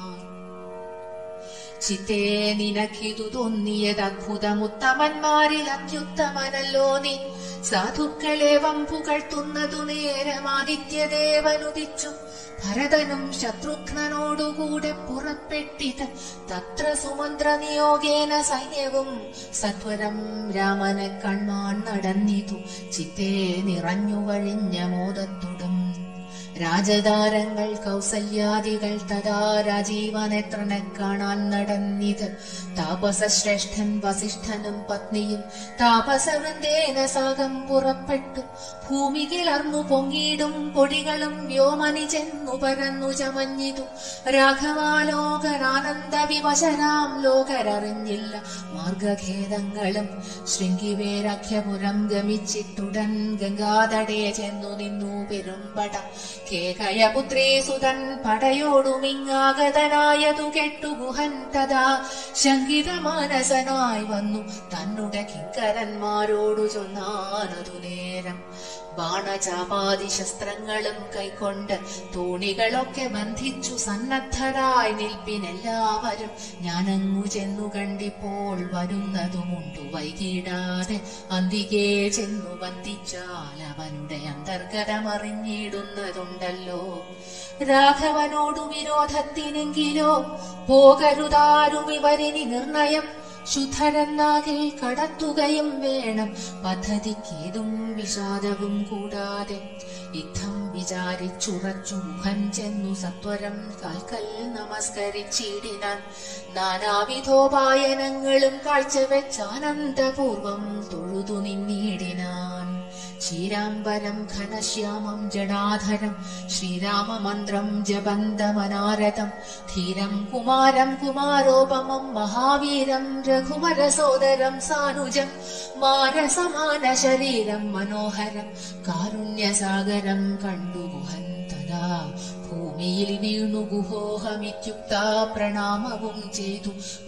ചിത്തേ നിനക്കിതു തോന്നിയത് അത്ഭുതമുത്തമന്മാരിൽ അത്യുത്തമനല്ലോ നീ സാധുക്കളേവം പുകഴ്ത്തുന്നതു നേരമാദിത്യദേവനുദിച്ചു ഭരതനും ശത്രുഘ്നനോടുകൂടെ പുറപ്പെട്ടിത് തത്ര സുമന്ത്ര നിയോഗേന സൈന്യവും സത്വരം രാമനെ കൺമാൻ നടന്നിതു ചിത്തേ നിറഞ്ഞു കഴിഞ്ഞ മോദത്തുടും രാജതാരങ്ങൾ കൗസല്യാദികൾ തഥാ രാജീവനേത്രനെ കാണാൻ നടന്നിത് താപസശ്രേഷ്ഠൻ വസിഷ്ഠനും പത്നിയും താപസവൃന്ദേന സാഗം പുറപ്പെട്ടു ഭൂമി കിളർന്നു പൊങ്ങിയിടും പൊടികളും വ്യോമനി ചെന്നു പരന്നു ചമഞ്ഞിതു രാഘവാലോകരാനന്ദ വിവശരാം ലോകരറിഞ്ഞില്ല മാർഗഖേദങ്ങളും ശൃംഗിവേരാഖ്യപുരം ഗമിച്ചിട്ടുടൻ ഗംഗാതടേ ചെന്നു നിന്നു പെരുമ്പട കേകയപുത്രേ സുതൻ പടയോടുമിങ്ങാഗതനായതു കെട്ടു ഗുഹൻ തഥാ ശങ്കിത മാനസനായി വന്നു തന്നുടെ കിങ്കരന്മാരോടു ചൊന്നാനതു നേരം ബാണചാപാതി ശസ്ത്രങ്ങളും കൈക്കൊണ്ട് തോണികളൊക്കെ ബന്ധിച്ചു സന്നദ്ധരായി നിൽപ്പിനെല്ലാവരും ഞാനങ്ങു ചെന്നു കണ്ടിപ്പോൾ വരുന്നതുമുണ്ടു വൈകിടാതെ അന്തികേ ചെന്നു ബന്ധിച്ചാൽ അവനുടെ അന്തർഗതമറിഞ്ഞിടുന്നതുണ്ടല്ലോ രാഘവനോടു വിരോധത്തിനെങ്കിലോ പോകരുതാരും ഇവരിനി നിർണയം ശുദ്ധരെന്നാകിൽ കടത്തുകയും വേണം പദ്ധതിക്കേതും വിഷാദവും കൂടാതെ യുദ്ധം വിചാരിച്ചുറച്ചു മുഖം ചെന്നു സത്വരം കാൽക്കൽ നമസ്കരിച്ചിടിനാൻ നാനാവിധോപായനങ്ങളും കാഴ്ചവെച്ചാനന്ദപൂർവം തൊഴുതു നിന്നിടിനാൻ ശ്രീരാംബരം ഘനശ്യാമം ജടാധരം ശ്രീരാമമന്ത്രം ജപന്തമനാരതം ധീരം കുമാരം കുമാരോപമം മഹാവീരം രഘുവരസോദരം സാനുജം മാരസമാന ശരീരം മനോഹരം കാരുണ്യസാഗരം കണ്ടു ഗുഹൻ തഥാ ഭൂമിയിൽ വീണു ഗുഹോഹമിത്യുക്ത പ്രണാമവും ചെയ്തു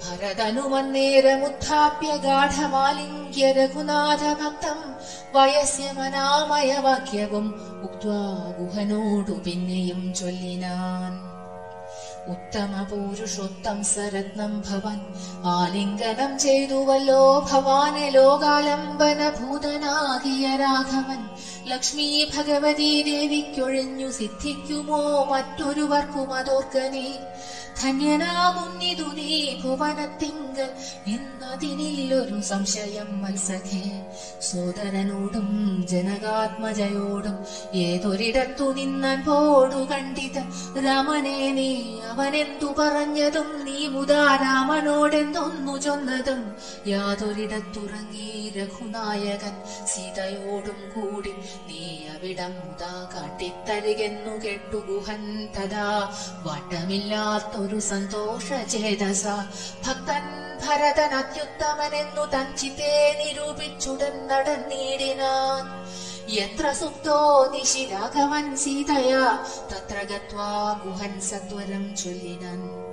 ഭരതനുമന്നേരമുത്ഥാപ്യ ഗാഠമാലിംഗ്യ രഘുനാഥ ഭക്തം വയസ്യമനാമയ വാക്യവും ഉക്വാ ഗുഹനോടു പിന്നെയും ചൊല്ലിനാൻ ഉത്തമ പൂരുഷോത്തം സരത്നം ഭവൻ ആലിംഗനം ചെയ്തുവല്ലോ ഭവാനെ ലോകാലംബന ഭൂതനാകിയ രാഘവൻ ലക്ഷ്മി ഭഗവതി ദേവിക്കൊഴിഞ്ഞു സിദ്ധിക്കുമോ മറ്റൊരുവർക്കും അതോർക്കനേ ധന്യനാകുന്നിതു നീ ഭുവനത്തിങ്കൽ എന്നതിനില്ലൊരു സംശയം മത്സഖേ സോദരനോടും ജനകാത്മജയോടും ഏതൊരിടത്തു നിന്നാൻ പോടു കണ്ടിത് രാമനെ നീ അവനെന്തു പറഞ്ഞതും നീ മുതാ രാമനോടെന്തൊന്നു ചൊന്നതും യാതൊരിടത്തുറങ്ങി രഘുനായകൻ സീതയോടും കൂടി നീ അവിടം മുതാ കാട്ടിത്തരികെന്നു കേട്ടു ഗുഹൻ തഥാ വട്ടമില്ലാത്തൊരു സന്തോഷ ചേതസ ഭക്തൻ ഭരതൻ അത്യുത്തമനെന്നു തൻ ചിത്തേ നിരൂപിച്ചുടൻ നടന്നിടിനാൻ യത്ര സുപ്തോ നിശി രാഘവൻ സീതയാ തത്ര ഗത്വാ ഗുഹൻ സത്വരം ചൊല്ലിനാൻ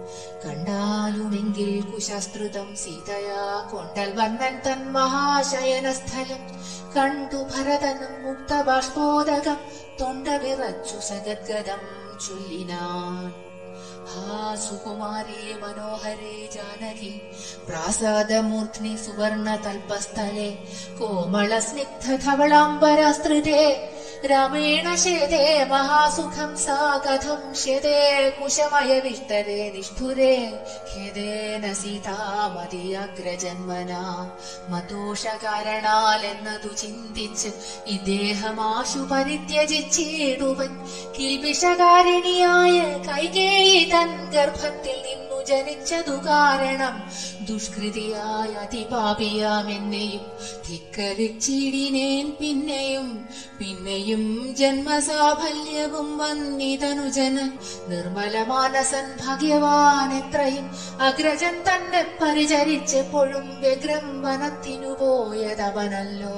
കണ്ടാലുമെങ്കിൽ കുശസ്ത്രുതം സീതയാ കൊണ്ടൽ വന്നൻ തൻ മഹാശയനസ്ഥലം കണ്ടു ഭരതനും മുക്തബാഷ്പോദകം തൊണ്ട വിറച്ചു സഗദ്ഗതം ചൊല്ലിനാൻ ഹാ സുകുമാരി മനോഹരേ ജാനകി പ്രാസാദമൂർധ്നി സുവർണ തൽപസ്ഥലെ കോമള സ്നിഗ്ധ ധവളാംബരാസ്ത്രിതേ രാമേണ ശേതേ മഹാസുഖം സാ കഥം ശതേ കുശമയ വിഷ്ടരേ നിഷ്ഠുരേ ഖേദേന സീതാമതി അഗ്രജന്മന മതോഷകാരണാൽ എന്നതു ചിന്തിച്ച് ഇദ്ദേഹമാശു പരിത്യജിച്ചിടുവൻ കിൽബിഷകാരിണിയായ കൈകേയി തൻ ഗർഭത്തിൽ നിന്നു ജനിച്ചതു കാരണം ദുഷ്കൃതിയായ അതിപാപിയാമെന്നെയും ധിക്കരിച്ചിടിനേൻ പിന്നെയും പിന്നെയും ജന്മസാഫല്യവും വന്നിതനുജന് നിർമ്മല മാനസൻ ഭാഗ്യവാൻ എത്രയും അഗ്രജൻ തന്നെ പരിചരിച്ചെപ്പോഴും വ്യഗ്രം വനത്തിനു പോയതവനല്ലോ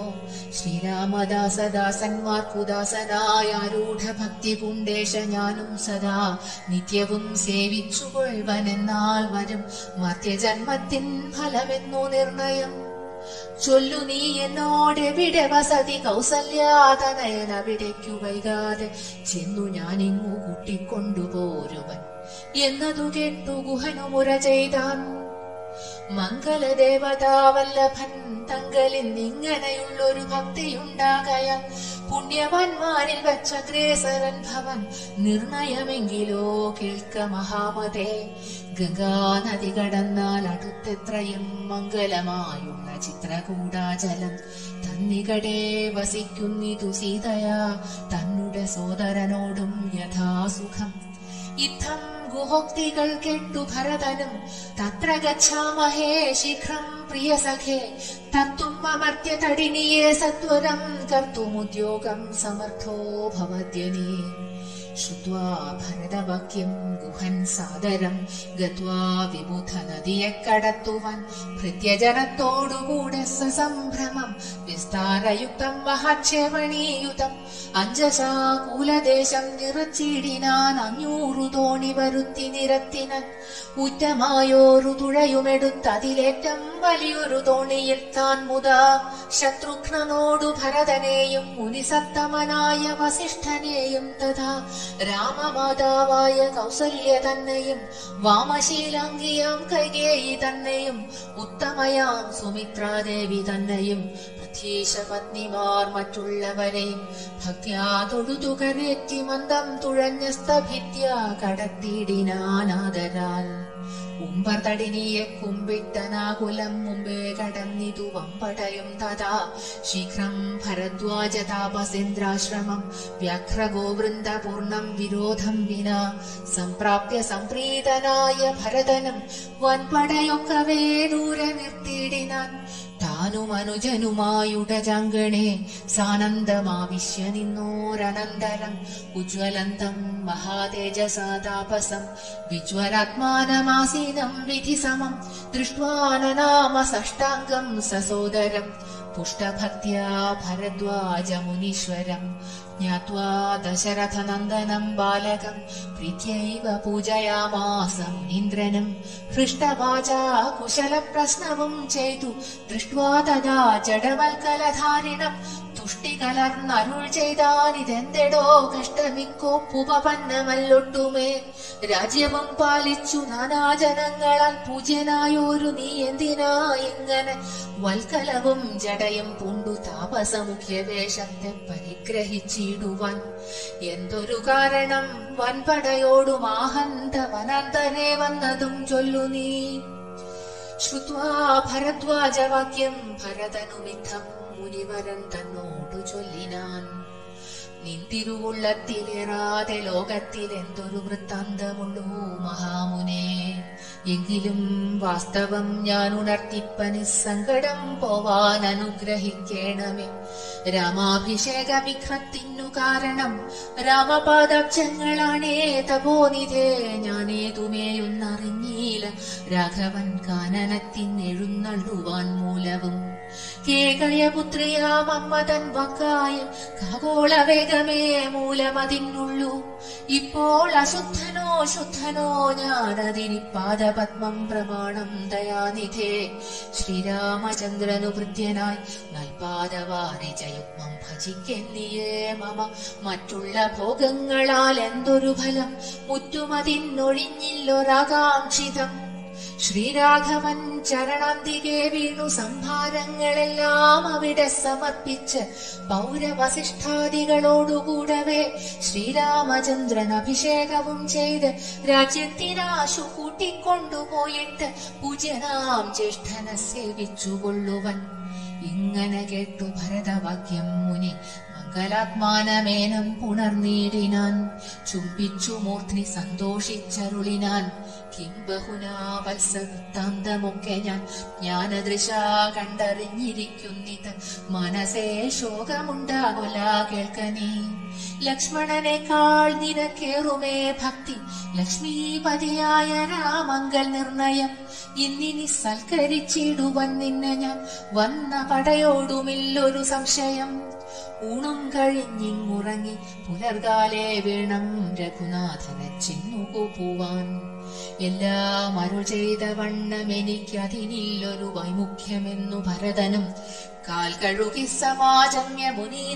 ശ്രീരാമദാസദാസന്മാർക്കുദാസനായ ആരൂഢ ഭക്തി പുണ്ടേശ ഞാനും സദാ നിത്യവും സേവിച്ചു കൊൾവനെന്നാൽ വരും മർത്യജന്മത്തിൻ ഫലമെന്നു നിർണയം ചൊല്ലു നീ എന്നോടെവിടെ വസതി കൗസല്യാതനയനവിടേക്കു വൈകാതെ ചെന്നു ഞാനിങ്ങു കൂട്ടിക്കൊണ്ടുപോരുവൻ എന്നതു കേട്ടു ഗുഹനു മുര ചെയ്താൻ മംഗലദേവതാവല്ലഭൻ തങ്കലിൽ ഇങ്ങനെയുള്ളൊരു ഭക്തിയുണ്ടാകയാൽ പുണ്യവാന്മാരിൽ വച്ചഗ്രേസരൻ ഭവൻ നിർണയമെങ്കിലോ കേൾക്ക മഹാമതേ ഗംഗാനദി കടന്നാൽ അടുത്തെത്രയും മംഗലമായുള്ള ചിത്രകൂടാചലം തന്നികടെ വസിക്കുന്നിതു സീതയാ തന്നുടെ സോദരനോടും യഥാസുഖം ഇത്തം ഗുഹോക്തികൾ കേട്ടു ഭരതനും തത്ര ഗച്ഛാമഹേ ശീഘ്രം പ്രിയ സഖേ തത്തുമമർത്യ തടിനിയെ സത്വരം കർത്തുമുദ്യോഗം സമർത്ഥോ ഭവദ്യനീ ശ്രുത്വാ ഭരതവാക്യം ഗുഹൻ സാദരം ഗത്വാ വിബുധ നദിയെ കടത്തുവാൻ ഭൃത്യജനത്തോടുകൂടെ സസംഭ്രമം വിസ്താരയുക്തം മഹാക്ഷേപണീയുതം അഞ്ചസാ കൂലദേശം നിറച്ചിടിനാൻ അഞ്ഞൂറു തോണി വരുത്തി നിരത്തിനൻ ഉറ്റമായോരു തുഴയുമെടുത്തതിലേറ്റം വലിയൊരു തോണിയിൽ താൻ മുതാ ശത്രുഘ്നനോടു ഭരതനെയും മുനിസത്തമനായ വസിഷ്ഠനെയും തഥാ രാമമാതാവായ കൗസല്യ തന്നെയും വാമശീലാംഗിയാം കൈകേയി തന്നെയും ഉത്തമയാം സുമിത്രാദേവി തന്നെയും പ്രത്യേശ പത്നിമാർ മറ്റുള്ളവരെയും ഭക്യാ തൊഴുതു കരേറ്റി മന്ദം തുഴഞ്ഞ സ്തഭിത്യ കടത്തിടിനാനാദരാൽ ഉമ്പർ തടിനിയെ കുമ്പിട്ടനാകുലം മുമ്പേ കടന്നിതു വമ്പടയും തഥാ ശീഘ്രം ഭരദ്വാജ താപസേന്ദ്രാശ്രമം വ്യാഘ്രഗോവൃന്ദ പൂർണം വിരോധം വിന സംപ്രാപ്യ സംപ്രീതനായ ഭരതനും വൻപടയൊക്കവേ ദൂരെ നിർത്തിയിടിനാൻ താനും അനുജനുമായുടജാങ്കണേ സാനന്ദമാവിശ്യ നിന്നോരനന്തരം ഉജ്വലന്തം മഹാതേജസാതാപസം വിജ്വലാത്മാനമാസീനം വിധിസമം ദൃഷ്ട്വാനനാമ സഷ്ടാംഗം സസോദരം പുഷ്ടഭക്ത്യാ ഭരദ്വാജമുനീശ്വരം ജ്ഞാത്വാ ദശരഥനന്ദനം ബാലകം പ്രീത്യൈവ പൂജയാമാസം ഇന്ദ്രനും ഹൃഷ്ടവാചാ കുശലപ്രശ്നവും ചെയ്തു ദൃഷ്ട്വാ തഥാ ജഡവൽക്കലധാരിണം തുഷ്ടി കലർന്നരുൾ ചെയ്താനിതെന്തെടോ കഷ്ടമിക്കോപ്പുപന്നമല്ലൊട്ടുമേ രാജ്യവും പാലിച്ചു നാനാജനങ്ങളാൽ പൂജ്യനായോരു നീ എന്തിനാ ഇങ്ങനെ വൽക്കലവും ജടയും പൂണ്ടു താപസമുഖ്യ വേഷത്തെ പരിഗ്രഹിച്ചിടുവാൻ എന്തൊരു കാരണം വൻപടയോടും ആഹന്ത വനാന്തരെ വന്നതും ചൊല്ലു നീ ശ്രുത്വാ ഭരദ്വാജവാക്യം ഭരതനുമിത്തം മുനിവരൻ തന്നോടു ചൊല്ലിനാൻ നിന്തിരുവുള്ളത്തിലേറാതെ ലോകത്തിൽ എന്തൊരു വൃത്താന്തമുള്ളൂ മഹാമുനെ എങ്കിലും വാസ്തവം ഞാൻ ഉണർത്തിപ്പനി സങ്കടം പോവാൻ അനുഗ്രഹിക്കണമേ രാമാഭിഷേക വിഘ്നത്തിനു കാരണം രാമപാദാബ്ജങ്ങളാണേ തപോനിധേ ഞാനേതുമേയൊന്നറിഞ്ഞീല രാഘവൻ കാനനത്തിനെഴുന്നള്ളുവാൻ മൂലവും കേകയപുത്രിയാം അമ്മ തൻ വക്കായ ഖഗോള വേഗമേ മൂലമതിനുള്ളൂ ഇപ്പോൾ അശുദ്ധനോ ശുദ്ധനോ ഞാനതിനി പാദപത്മം പ്രമാണം ദയാനിധേ ശ്രീരാമചന്ദ്രനു ഭൃത്യനായി നൽപാദവാരിജയുഗ്മം ഭജിക്കെന്നിയേ മമ മറ്റുള്ള ഭോഗങ്ങളാൽ എന്തൊരു ഫലം മുറ്റുമതിന്നൊഴിഞ്ഞില്ലൊരാകാംക്ഷിതം ശ്രീരാഘവൻ ചരണാന്തികെ വീണു സംഭാരങ്ങളെല്ലാം അവിടെ സമർപ്പിച്ച് പൗരവസിഷ്ഠാദികളോടുകൂടവേ ശ്രീരാമചന്ദ്രൻ അഭിഷേകവും ചെയ്ത് രാജ്യത്തിനാശു കൂട്ടിക്കൊണ്ടുപോയിട്ട് പൂജ്യനാം ജ്യേഷ്ഠനെ സേവിച്ചുകൊള്ളുവൻ ഇങ്ങനെ കേട്ടു ഭരതവാക്യം മുനി മംഗലാത്മാനമേനം പുണർനീടിനാൻ ചുംബിച്ചു മൂർധ്നി സന്തോഷിച്ചരുളിനാൻ കിം ബഹുനാ വത്സ വൃത്താന്തമൊക്കെ ഞാൻ ജ്ഞാനദൃശ കണ്ടറിഞ്ഞിരിക്കുന്നിത് മനസ്സേ ശോകമുണ്ടാകൊല കേൾക്കനീ ലക്ഷ്മണനേക്കാൾ നിനക്കേറുമേ ഭക്തി ലക്ഷ്മീപതിയായ രാമങ്കൽ നിർണയം ഇന്നിനി സൽക്കരിച്ചിടുവൻ നിന്നെ ഞാൻ വന്ന പടയോടുമില്ലൊരു സംശയം ഊണും കഴിഞ്ഞിങ്ങുറങ്ങി പുലർകാലേ വേണം രഘുനാഥനെ ചിന്നുകൂപ്പുവാൻ എല്ലാം അരുൾ ചെയ്ത വണ്ണം എനിക്കതിനില്ലൊരു വൈമുഖ്യമെന്നു ഭരതനും കാൽ കഴുകി സമാജമ്യ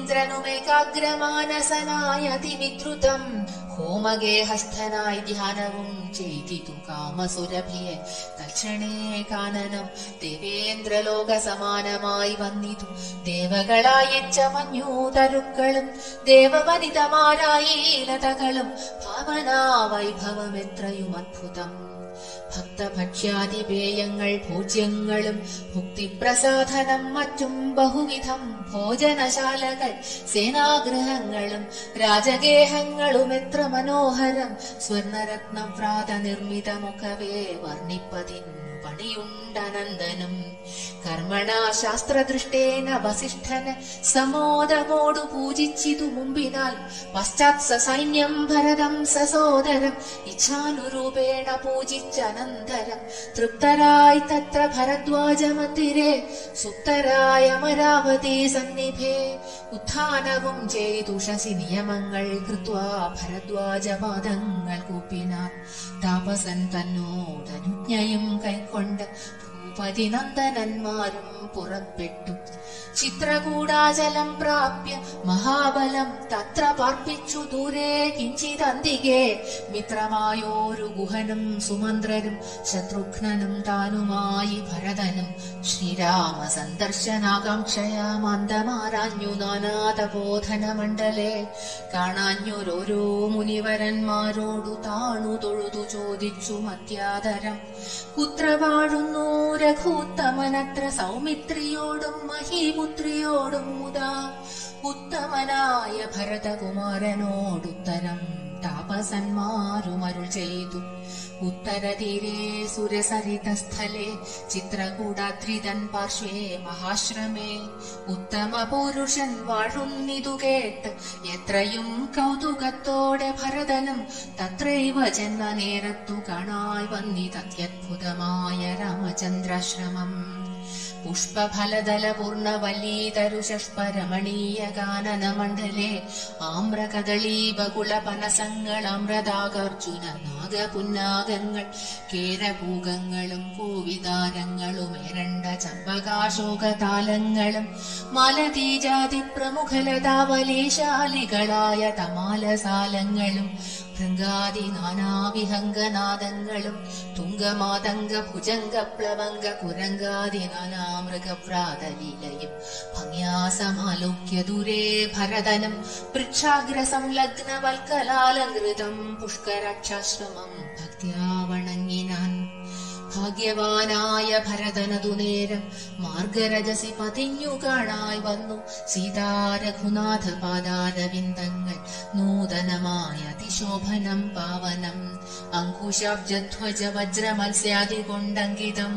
മുനീന്ദ്രനുമേകാഗ്രമാനസനായ അതിവിദ്രുതം ഹോമഗേഹസ്ഥനായി ധ്യാനവും ചെയ്തിതു കാമസുരഭിയെ തൽക്ഷണേ കാനനം ദേവേന്ദ്രലോക സമാനമായി വന്നിതു ദേവകളായിച്ച മഞ്ഞൂതരുക്കളും ദേവവനിതമാരായി ലതകളും ഭാവനാ വൈഭവം എത്രയും അദ്ഭുതം ഭക്തഭക്ഷ്യാദിപേയങ്ങൾ ഭോജ്യങ്ങളും ഭുക്തിപ്രസാധനം മറ്റും ബഹുവിധം ഭോജനശാലകൾ സേനാഗ്രഹങ്ങളും രാജഗേഹങ്ങളും എത്ര മനോഹരം സ്വർണരത്നം വ്രാത നിർമ്മിതമൊക്കവേ വർണ്ണിപ്പതിന്നു പണിയുണ്ടനന്ദനും കർമ്മണ ശാസ്ത്രദൃഷ്ടേന വസിഷ്ഠന് സമോദമോടു പൂജിച്ചിതു മുമ്പിനാൽ പശ്ചാത് സൈന്യം ഭരതം സസോദരം ഇച്ഛാനുരൂപേണ പൂജിച്ചനന്തരം തൃപ്തരായി തത്ര ഭരദ്വാജ മന്ദിരെ സുപ്തരായ അമരാവതി സന്നിഭേ ഉത്ഥാനവും ചെയ്തു ശശി നിയമങ്ങൾ കൃത്വാ ഭരദ്വാജ പാദങ്ങൾ കൂപ്പിനാർ താപസൻ തന്നോടനുജ്ഞയും കൈക്കൊണ്ട് ഭൂപതി നന്ദനന്മാരും പുറപ്പെട്ടു ചിത്രകൂടാചലം പ്രാപ്യ മഹാബലം തത്ര പാർപ്പിച്ചു ദൂരെ കിഞ്ചിതന്തികെ മിത്രമായോരു ഗുഹനും സുമന്ത്രരും ശത്രുഘ്നനും താനുമായി ഭരതനും ശ്രീരാമ സന്ദർശനാകാംക്ഷയാ മന്ദമാരാഞ്ഞു നാനാതബോധന മണ്ഡലേ കാണാഞ്ഞൊരോരോ മുനിവരന്മാരോടു താണു തൊഴുതു ചോദിച്ചു മത്യാതരം കുത്ര വാഴുന്നു രഘൂത്തമനത്ര സൗമിത്രിയോടും മഹീപുത്രിയോടും മുതാ ഉത്തമനായ ഭരതകുമാരനോടുത്തരം താപസന്മാരുമരുൾ ചെയ്തു ഉത്തരതീരെ സുരസരിതസ്ഥലെ ചിത്രകൂടാദ്രിതൻ പാർശ്വേ മഹാശ്രമേ ഉത്തമ പുരുഷൻ വാഴുന്നിതു കേട്ട് എത്രയും കൗതുകത്തോടെ ഭരതനും തത്രൈവ ജന്മ നേരത്തു കാണായി വന്നിതത്യത്ഭുതമായ രാമചന്ദ്രാശ്രമം പുഷ്പഫലദല പൂർണ്ണവല്ലീതരുഷഷ്പരമണീയ കാനന മണ്ഡലേ ആമ്രകദളീ ബകുള പനസങ്ങൾ അമൃതാകർജുന നാഗപുന്നാഗങ്ങൾ കേരഭൂഗങ്ങളും കോവിതാരങ്ങളും എരണ്ട ചമ്പകാശോകതാലങ്ങളും മലതീജാതി പ്രമുഖലതാവലീശാലികളായ തമാലസാലങ്ങളും ഭൃംഗാദി നാനാവിഹംഗനാദങ്ങളും തുങ്കമാതംഗ ഭുജംഗ പ്ലവംഗ കുരങ്കാദി നാനാമൃഗവ്രാതലീലയും ഭംഗ്യാസമാലോക്യ ദൂരേ ഭരതനും വൃക്ഷാഗ്രസംലഗ്നവൽക്കലാലങ്കൃതം പുഷ്കരാക്ഷാശ്രമം ഭക്ത്യാ വണങ്ങിനാൻ ഭാഗ്യവാനായ ഭരതനതു നേരം മാർഗരജസി പതിഞ്ഞു കാണായി വന്നു സീതാരഘുനാഥ പാദാരവിന്ദങ്ങൾ നൂതനമായ അതിശോഭനം പാവനം അങ്കുശാബ്ജധ്വജ വജ്രമത്സ്യാദി കൊണ്ടങ്കിതം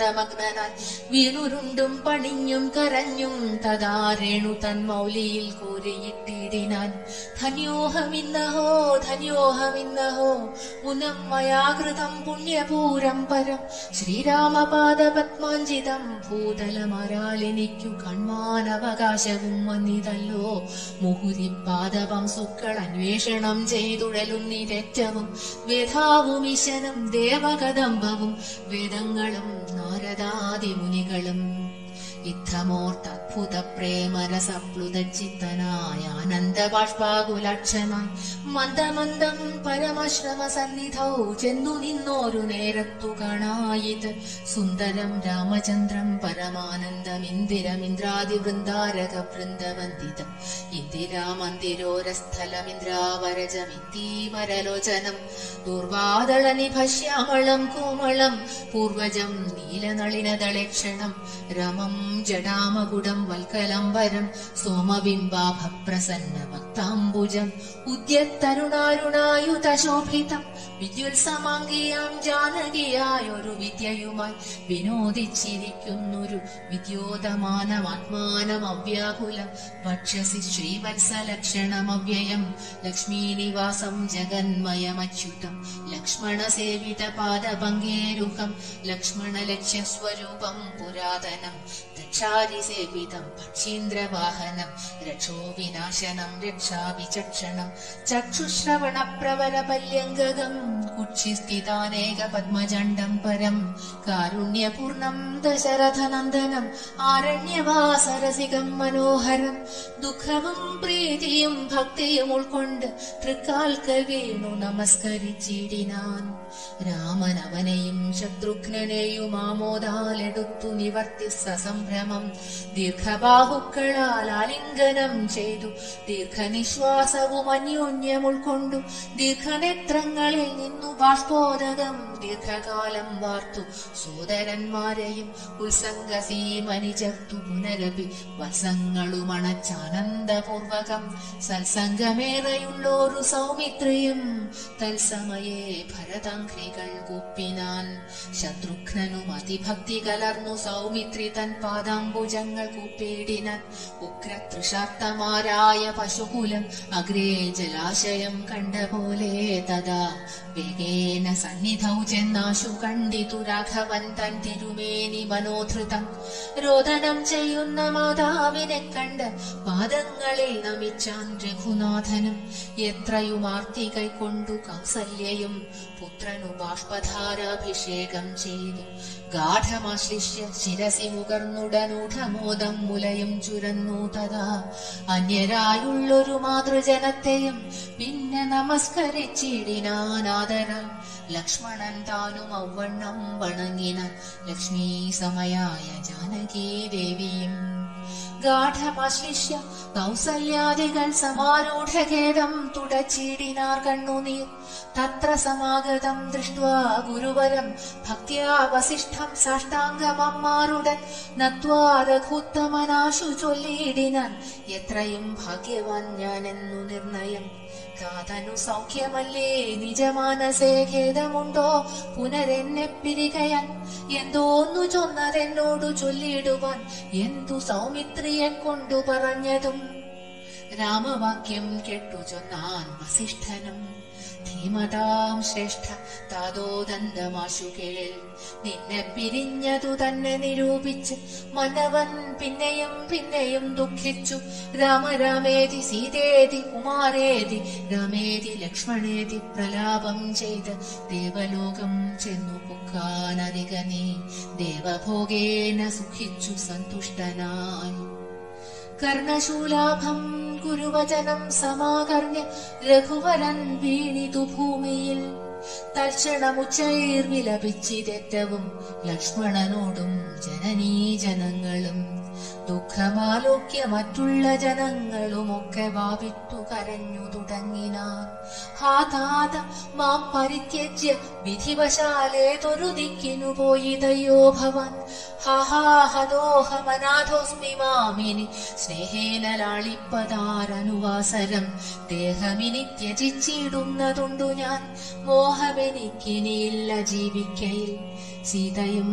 മംഗലമാനന്ദമഗ്നനായി വീണുരുണ്ടും പണിഞ്ഞും കരഞ്ഞും തഥാ രേണു തൻ മൗലിയിൽ കൂരി ഉരയിട്ടിടിനാൻ ധന്യോഹമിന്നഹോ ധന്യോഹമിന്നഹോ മുനം മയാ കൃതം പുണ്യപൂരം പരം ശ്രീരാമപാദപത്മാഞ്ചിതം ഭൂതലമരാളിനിക്കു കൺമാനവകാശവും വന്നിതല്ലോ മുഹുരിപ്പാദപം സുക്കൾ അന്വേഷണം ചെയ്തുഴലുന്നിരറ്റവും വേധാവുമിശനും ദേവകദംബവും വേദങ്ങളും നാരദാദിമുനികളും ഇത്തമോർത്തദ്ഭുത പ്രേമരസപ്ലുതചിത്തനായ ആനന്ദബാഷ്പാകുലക്ഷനായി മന്ദമന്ദം പരമശ്രമ സന്നിധൗ ചെന്നു നിന്നോരു നേരത്തു കാണായിത് സുന്ദരം രാമചന്ദ്രം പരമാനന്ദമിന്ദിരമിന്ദ്രാദി വൃന്ദാരക വൃന്ദവന്ദിതം ഇന്ദിരാമന്ദിരോരസ്ഥലമിന്ദ്രാവരജമിത്തീവരലോചനം ദുർവാദള നിഭശ്യാമളം കോമളം പൂർവജം നീലനളിനദളക്ഷണം രമം ജടാമകുടം വൽക്കലംബരം സോമബിംബാഭപ്രസന്ന ഭക്താംബുജം ഉദ്യത്തരുണാരുണായുതശോഭിതം വിദ്യുത്സമാംഗിയാം ജാനകിയായൊരു വിദ്യയുമായി വിനോദിച്ചിരിക്കുന്നൊരു വിദ്യോതമാനമാത്മാനം അവ്യാകുലം വക്ഷസി ശ്രീവത്സലക്ഷണമവ്യയം ലക്ഷ്മീനിവാസം ജഗന്മയമച്യുതം ലക്ഷ്മണസേവിത പാദപങ്കേരുഹം ലക്ഷ്മണലക്ഷ്യസ്വരൂപം പുരാതനം ദക്ഷാരിസേവിതം പക്ഷീന്ദ്രവാഹനം രക്ഷോ വിനാശനം രക്ഷാവിചക്ഷണം ചക്ഷുശ്രവണ പ്രവര പല്യംഗകം കുക്ഷിസ്ഥിതാനേക പത്മജണ്ഡം പരം കാരുണ്യപൂർണം ദശരഥനന്ദനം ആരണ്യവാസരസികം മനോഹരം ദുഃഖവും പ്രീതിയും ഭക്തിയും ഉൾക്കൊണ്ട് തൃക്കാൽക്കൽ വീണു നമസ്കരിച്ചിടിനാൻ രാമൻ അവനെയും ശത്രുഘ്നെയും ആമോദാലെടുത്തു നിവർത്തി സസംഭ്രമം ദീർഘബാഹുക്കളാൽ ആലിംഗനം ചെയ്തു ദീർഘനിശ്വാസവും അന്യോന്യം ഉൾക്കൊണ്ടു ദീർഘനേത്രങ്ങളിൽ നിന്നു ബാഷ്പോദകം ദീർഘകാലം വാർത്തു സോദരന്മാരെയും ഉത്സംഗസീമനി ചേർത്തു പുനരപി വത്സങ്ങളുമണച്ചാനന്ദപൂർവകം സത്സംഗമേറെയുള്ളോരു സൗമിത്രിയും തത്സമയേ ഭരതാംഘ്രികൾ കൂപ്പിനാൻ ശത്രുഘ്നനും അതിഭക്തി കലർന്നു സൗമിത്രി തൻ പാദാംബുജങ്ങൾ കൂപ്പേടിനാൻ ഉഗ്രതൃഷാർത്ഥമാരായ പശുകുലം അഗ്രേ ജലാശയം കണ്ട പോലെ തഥാ വേഗേന സന്നിധൗ ചെന്നാശു കണ്ടിതു രാഘവൻ തൻ തിരുമേനി മനോധൃതം രോദനം ചെയ്യുന്ന മാതാവിനെ കണ്ട് പാദങ്ങളിൽ നമിച്ചാൻ രഘുനാഥനും എത്രയും ആർത്തി കൈക്കൊണ്ടു കൗസല്യയും പുത്രനു ബാഷ്പധാരാഭിഷേകം ചെയ്തു ഗാഠമാശ്ലിഷ്യ ശിരസി മുകർന്നുടനൂഢമോദം മുലയും ചുരന്നു തഥാ അന്യരായുള്ളൊരു മാതൃജനത്തെയും പിന്നെ നമസ്കരിച്ചിടിനാനാദരം ലക്ഷ്മണൻ താനും ഔവണ്ണം വണങ്ങിനാൻ ലക്ഷ്മീ സമയായ ജാനകീ ദേവിയും ഗാഠമാശ്ലിഷ്യ കൗസല്യാദികൾ സമാരൂഢഖേദം തുടച്ചിടിനാർ കണ്ണുനീർ തത്ര സമാഗതം ദൃഷ്ട്വാ ഗുരുവരം ഭക്ത്യാ വസിഷ്ഠം സാഷ്ടാംഗമമ്മാരുടൻ നത്വാ രഘുത്തമനാശു ചൊല്ലിയിടിനാൻ എത്രയും ഭാഗ്യവാൻ ഞാനെന്നു നിർണയം താതനു സൗഖ്യമല്ലേ നിജമാനസേ ഖേദമുണ്ടോ പുനരെന്നെ പിരികയാൻ എന്തോന്നു ചൊന്നതെന്നോടു ചൊല്ലിയിടുവാൻ എന്തു സൗമിത്രിയെ കൊണ്ടു പറഞ്ഞതും രാമവാക്യം കേട്ടു ചൊന്നാൻ വസിഷ്ഠനും ധീമതാം ശ്രേഷ്ഠ താതോദന്തമാശു കേൾ നിന്നെ പിരിഞ്ഞതു തന്നെ നിരൂപിച്ച് മനവൻ പിന്നെയും പിന്നെയും ദുഃഖിച്ചു രാമരാമേതി സീതേതി കുമാരേതി രാമേതി ലക്ഷ്മണേതി പ്രലാപം ചെയ്ത് ദേവലോകം ചെന്നു പൊക്കാനരികനെ ദേവഭോഗേന സുഖിച്ചു സന്തുഷ്ടനായി കർണശൂലാഭം ഗുരുവചനം സമാകർണ്യ രഘുവരൻ വീണിതു ഭൂമിയിൽ തൽക്ഷണമുച്ചൈർ വിലപിച്ചിതേറ്റവും ലക്ഷ്മണനോടും ജനനീ ജനങ്ങളും ദുഃഖമാലോക്യ മറ്റുള്ള ജനങ്ങളുമൊക്കെ വാവിട്ടു കരഞ്ഞു തുടങ്ങിനാൻ ഹാ താത മാം പരിത്യജ്യ വിധിവശാലേതൊരു ദിക്കിനു പോയിതയോ ഭവാൻ ഹാഹാഹദോഹമനാഥോസ്മി മാമിനി സ്നേഹേന ലാളിപ്പതാരനുവാസരം ദേഹമിനി ത്യജിച്ചിടുന്നതുണ്ടു ഞാൻ മോഹമെനിക്കിനിയില്ല ജീവിക്കയിൽ സീതയും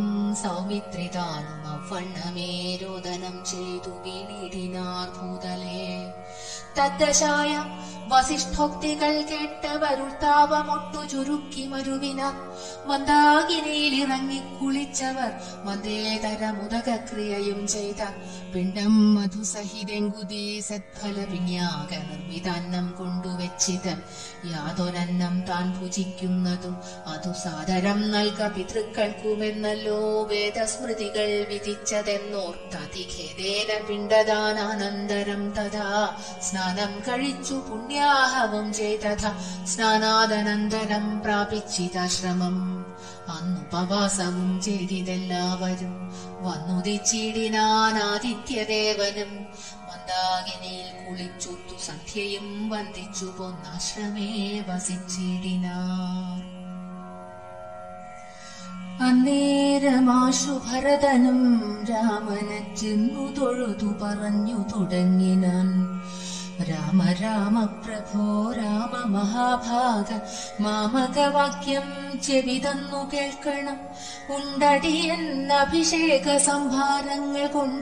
സൗമിത്രിതാനും അവണ്ണമേ രോദനം ചെയ്തു വീണിടിനാർ ഭൂതലേ തദ്ദശായ വസിഷ്ഠോക്തികൾ കേട്ടവരുൾത്താപമൊട്ടു ചുരുക്കി മരുവിനാർ മന്ദാകിനിയിലിറങ്ങി കുളിച്ചവർ മന്ദേതരമുദകക്രിയയും ചെയ്ത പിണ്ടം മധുസഹിതെങ്കുതി സത്ഫല വിന്യാക നിർമ്മിതാന്നം കൊണ്ടുവച്ചിത് യാതൊരന്നം താൻ ഭുജിക്കുന്നതും അതു സാദരം നൽക പിതൃക്കൾക്കുമെന്നല്ലോ വേദസ്മൃതികൾ വിധിച്ചതെന്നോർത്തതിഖേദേന പിണ്ടദാനാനന്തരം തഥാ സ്നാനം കഴിച്ചു പുണ്യാഹവും ചെയ്തഥ സ്നാനാദനന്തരം പ്രാപിച്ചിതാശ്രമം അന്നുപവാസവും ചെയ്തിതെല്ലാവരും വന്നുദിച്ചിടിനാൻ ആദിത്യദേവനും മന്ദാകിനിയിൽ കുളിച്ചുത്തു സന്ധ്യയും വന്ദിച്ചു പൊന്നാശ്രമേ വസിച്ചിടിനാർ അന്നേരമാശു ഭരതനും രാമനെ ചെന്നു തൊഴുതു പറഞ്ഞു തുടങ്ങിനാൻ രാമ രാമ പ്രഭോ രാമ മഹാഭാഗ മാമകവാക്യം ചെവിതന്നു കേൾക്കണം ഉണ്ടടിയൻ അഭിഷേക സംഭാരങ്ങൾ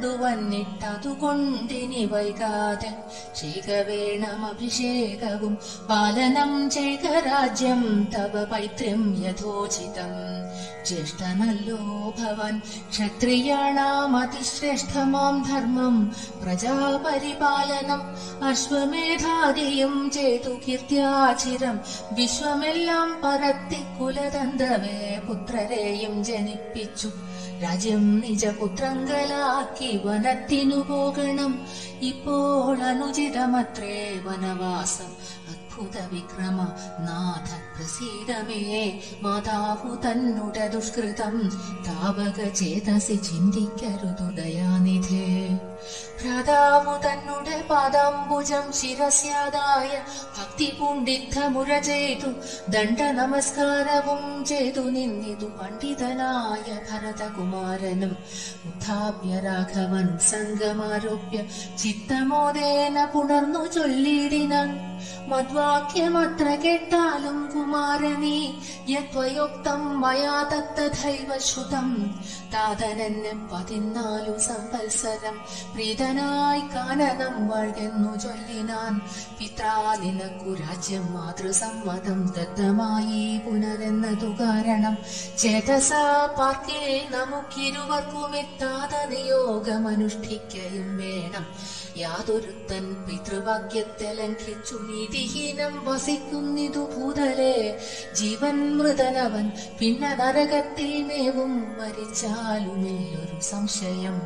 കൊണ്ടുവന്നിട്ടതുകൊണ്ടിനി വൈകാതെ ചെയ്കവേണം അഭിഷേകവും പാലനം ചെയ്ക രാജ്യം തവ പൈത്രം യഥോചിതം ജ്യേഷ്ഠനല്ലോ ഭവൻ ക്ഷത്രിയാണാം അതിശ്രേഷ്ഠമാം ധർമ്മം പ്രജാപരിപാലനം അശ്വമേധാദിയും ചെയ്തു കീർത്തിയാചിരം വിശ്വമെല്ലാം പരത്തി കുലതന്തവേ പുത്രരെയും ജനിപ്പിച്ചു രാജ്യം നിജപുത്രങ്കലാക്കി വനത്തിനു പോകണം ഇപ്പോൾ അനുചിതമത്രേ വനവാസം അത്ഭുത വിക്രമ നാഥ പ്രസീതമേ മാതാവു തന്നുട ദുഷ്കൃതം താവക ചേതസി ചിന്തിക്കരുതു ദയാനിധേ ഭ്രാതാവു തന്നുടെ പാദാംബുജം ശിരസ്യാദായ ഭക്തി പൂണ്ടിദ്ധമുര ചെയ്തു ദണ്ഡ നമസ്കാരവും ചെയ്തു നിന്നിതു പണ്ഡിതനായ ഭരതകുമാരനും ഉത്ഥാപ്യ രാഘവൻ സംഗമാരോപ്യ ചിത്തമോദേന പുണർന്നു ചൊല്ലിടിനാൻ മദ്വാക്യമത്ര കേട്ടാലും കുമാരനീ യത്വയോക്തം മയാ തത്തഥൈവ ശ്രുതം താതനെന്നെ പതിനാലു സംവത്സരം പ്രീതനായി കാനനം വാഴ്കെന്നു ചൊല്ലിനാൻ പിത്രാ നിനക്കു രാജ്യം മാതൃസമ്മതം ദത്തമായി പുനരെന്നതു കാരണം ചേതസ പാർക്കിൽ നമുക്കിരുവർക്കും എത്താത നിയോഗമനുഷ്ഠിക്കയും വേണം യാതൊരുത്തൻ പിതൃവാക്യത്തെ ലംഘിച്ചു നീതിഹീനം വസിക്കുന്നിതു ഭൂതലെ ജീവൻ മൃതനവൻ പിന്നെ നരകത്തിൽ മേവും മരിച്ചാലുമില്ലൊരു സംശയം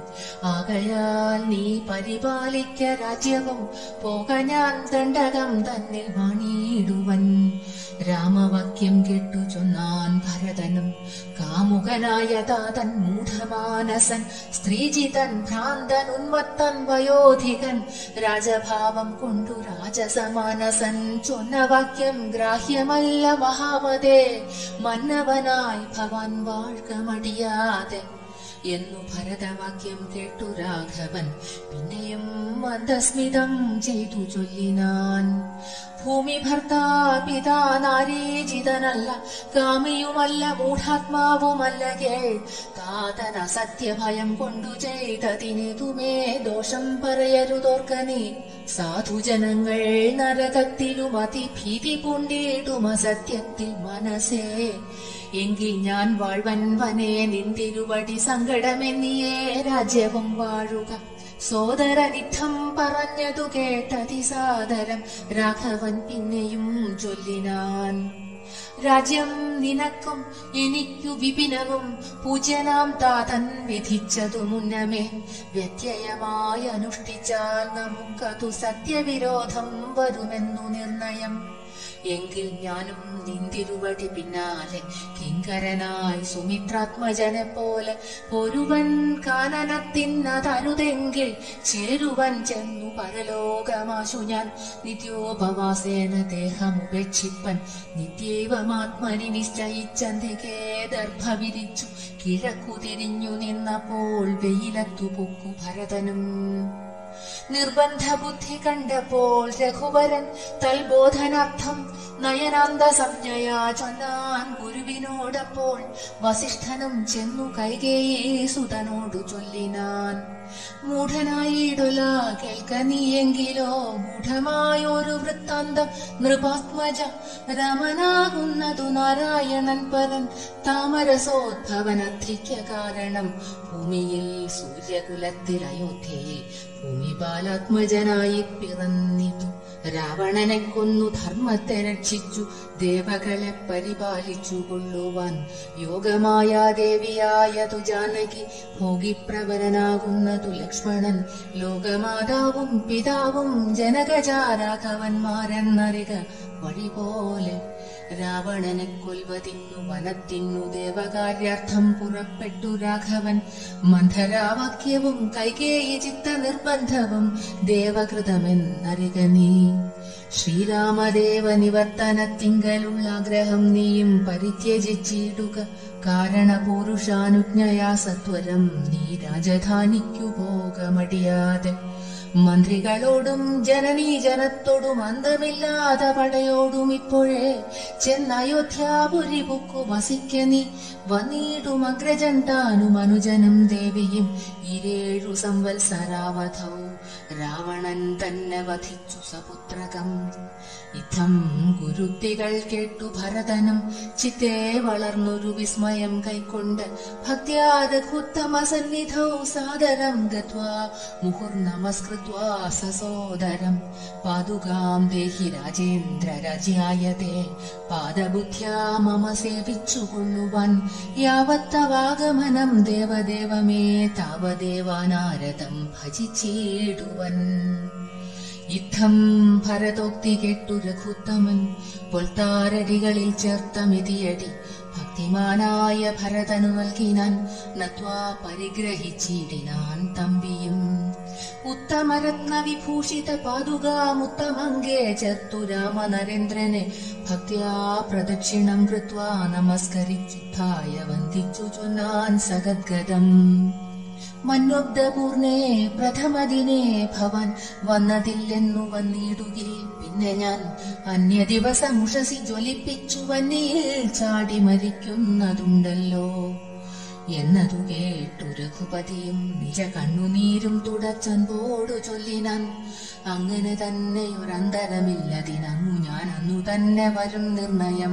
ആകയാൽ നീ പരിപാലിക്ക രാജ്യവും പോക ഞാൻ ദണ്ഡകം തന്നിൽ വാണിയിടുവൻ രാമവാക്യം കേട്ടു ചൊന്നാൻ ഭരതനും കാമുകനായ താതൻ മൂഢമാനസൻ സ്ത്രീജിതൻ ഭ്രാന്തൻ ഉന്മത്തൻ വയോധികൻ രാജഭാവം കൊണ്ടു രാജസമാനസൻ ചൊന്ന വാക്യം ഗ്രാഹ്യമല്ല മഹാമതേ മന്നവനായി ഭവാൻ വാഴ്ക മടിയാതെ എന്നു ഭരതവാക്യം കേട്ടു രാഘവൻ പിന്നെയും മന്ദസ്മിതം ചെയ്തു ചൊല്ലിനാൻ ഭൂമി ഭർത്താ പിതാ നാരീജിതനല്ല കാമിയുമല്ല മൂഢാത്മാവുമല്ല കേൾ താതന സത്യഭയം കൊണ്ടു ചെയ്തതിനെതുമേ ദോഷം പറയരുതോർക്ക നീ സാധുജനങ്ങൾ നരകത്തിലും അതിഭീതി പൂണ്ടിടും അസത്യത്തിൽ മനസ്സേ എങ്കിൽ ഞാൻ വാഴ്വൻ വനെ നിന്തിരുവടി സങ്കടമെന്നിയേ രാജ്യവും വാഴുക സോദരനിദ്ധം പറഞ്ഞതു കേട്ടതിസാദരം രാഘവൻ പിന്നെയും ചൊല്ലിനാൻ രാജ്യം നിനക്കും എനിക്കു വിപിനവും പൂജ്യനാം താതൻ വിധിച്ചതു മുന്നമേ വ്യത്യയമായി അനുഷ്ഠിച്ചാൽ നമുക്കതു സത്യവിരോധം വരുമെന്നു നിർണയം എങ്കിൽ ഞാനും നിന്തിരുവടി പിന്നാലെ കിങ്കരനായി സുമിത്രാത്മജനെ പോലെ ഒരുവൻ കാനനത്തിന്നതരുതെങ്കിൽ ചേരുവൻ ചെന്നു പരലോകമാശു ഞാൻ നിത്യോപവാസേന ദേഹമുപേക്ഷിപ്പൻ നിത്യൈവമാത്മനി നിശ്ചയിച്ചന്തികേ ദർഭ വിരിച്ചു കിഴക്കു തിരിഞ്ഞു നിന്നപ്പോൾ വെയിലത്തു പൊക്കു ഭരതനും നിർബന്ധ ബുദ്ധി കണ്ടപ്പോൾ രഘുവരൻ തൽബോധനാർത്ഥം നയനാന്ത സംജ്ഞയാ ചൊല്ലാൻ ഗുരുവിനോടപ്പോൾ വസിഷ്ഠനും ചെന്നു കൈകേയി സുതനോടു ചൊല്ലിനാൻ മൂഢനായിടൊല കേൾക്ക നീയെങ്കിലോ മൂഢമായൊരു വൃത്താന്തം നൃപാത്മജ രാമനാകുന്നതു നാരായണൻ പരൻ താമരസോദ്ഭവനധിക്യ കാരണം ഭൂമിയിൽ സൂര്യകുലത്തിൽ അയോധ്യയിൽ ഭൂമി ബാലാത്മജനായി പിറന്നിതു രാവണനെ കൊന്നു ധർമ്മത്തെ രക്ഷിച്ചു ദേവകളെ പരിപാലിച്ചു കൊള്ളുവാൻ യോഗമായ ദേവിയായതു ജാനകി ഭോഗിപ്രവരനാകുന്നതു ലക്ഷ്മണൻ ലോകമാതാവും പിതാവും ജനകജാരാഘവന്മാരെന്നറിക വഴി പോലെ രാവണനെ കൊൽവതിന്നു വനത്തിന്നു ദേവകാര്യാർത്ഥം പുറപ്പെട്ടു രാഘവൻ മന്ധരാവാക്യവും കൈകേയി ചിത്ത നിർബന്ധവും ദേവകൃതമെന്നറിക നീ ശ്രീരാമദേവ നിവർത്തനത്തിങ്കലുള്ള ആഗ്രഹം നീയും പരിത്യജിച്ചിടുക കാരണപൂരുഷാനുജ്ഞയാ സത്വരം നീ രാജധാനിക്കു പോകമടിയാതെ മന്ത്രികളോടും ജനനീ ജനത്തോടും അന്തമില്ലാതെ പടയോടും ഇപ്പോഴേ ചെന്നയോധ്യാപുരി പൊക്കു വസിക്ക നീ വന്നിടും അഗ്രജൻ താനും അനുജനും ദേവിയും ഇരേഴു സംവത്സരാവധൗ രാവണൻ തന്നെ വധിച്ചു സപുത്രകം ഇത്തം ഗുരുത്തികൾ കേട്ടു ഭരതനും ചിത്തേ വളർന്നൊരു വിസ്മയം കൈക്കൊണ്ട് ഭക്ത്യാദുത്തമസന്നിധൗ സാദരം ഗത്വാ മുഹുർനമസ്കൃത്വാ സസോദരം പാതുകാം ദേഹി രാജേന്ദ്ര രാജ്യായതേ പാദബുദ്ധ്യാ മമ സേവിച്ചുകൊള്ളുവാൻ യാവത്തവാഗമനം ദേവദേവമേ താവദേവാനാരദം ഭജിച്ചിടുവൻ യുദ്ധം ഭരതോക്തി കേട്ടു രഘുത്തമൻ പൊൽത്താരടികളിൽ ചേർത്ത മിതിയടി ഭക്തിമാനായ ഭരതനു നൽകിനാൻ നത്വാ പരിഗ്രഹിച്ചിടിനാൻ തമ്പിയും ഉത്തമരത്ന വിഭൂഷിത പാതുകാമുത്തമങ്കേ ചേർത്തു രാമനരേന്ദ്രനെ ഭക്ത്യാ പ്രദക്ഷിണം കൃത്വാ നമസ്കരിച്ചുദ്ധായ വന്ദിച്ചു ചൊന്നാൻ സഗദ്ഗതം മന്നൊബ്ദപൂർണേ പ്രഥമദിനേ ഭവാൻ വന്നതില്ലെന്നു വന്നിടുകിൽ പിന്നെ ഞാൻ അന്യ ദിവസമുഷസി ജ്വലിപ്പിച്ചു വന്നിയിൽ ചാടി മരിക്കുന്നതുണ്ടല്ലോ എന്നതു കേട്ടു രഘുപതിയും നിജ കണ്ണുനീരും തുടച്ചൻപോടു ചൊല്ലിനാൻ അങ്ങനെ തന്നെ ഒരന്തരമില്ലതിനങ്ങു ഞാൻ അന്നു തന്നെ വരും നിർണയം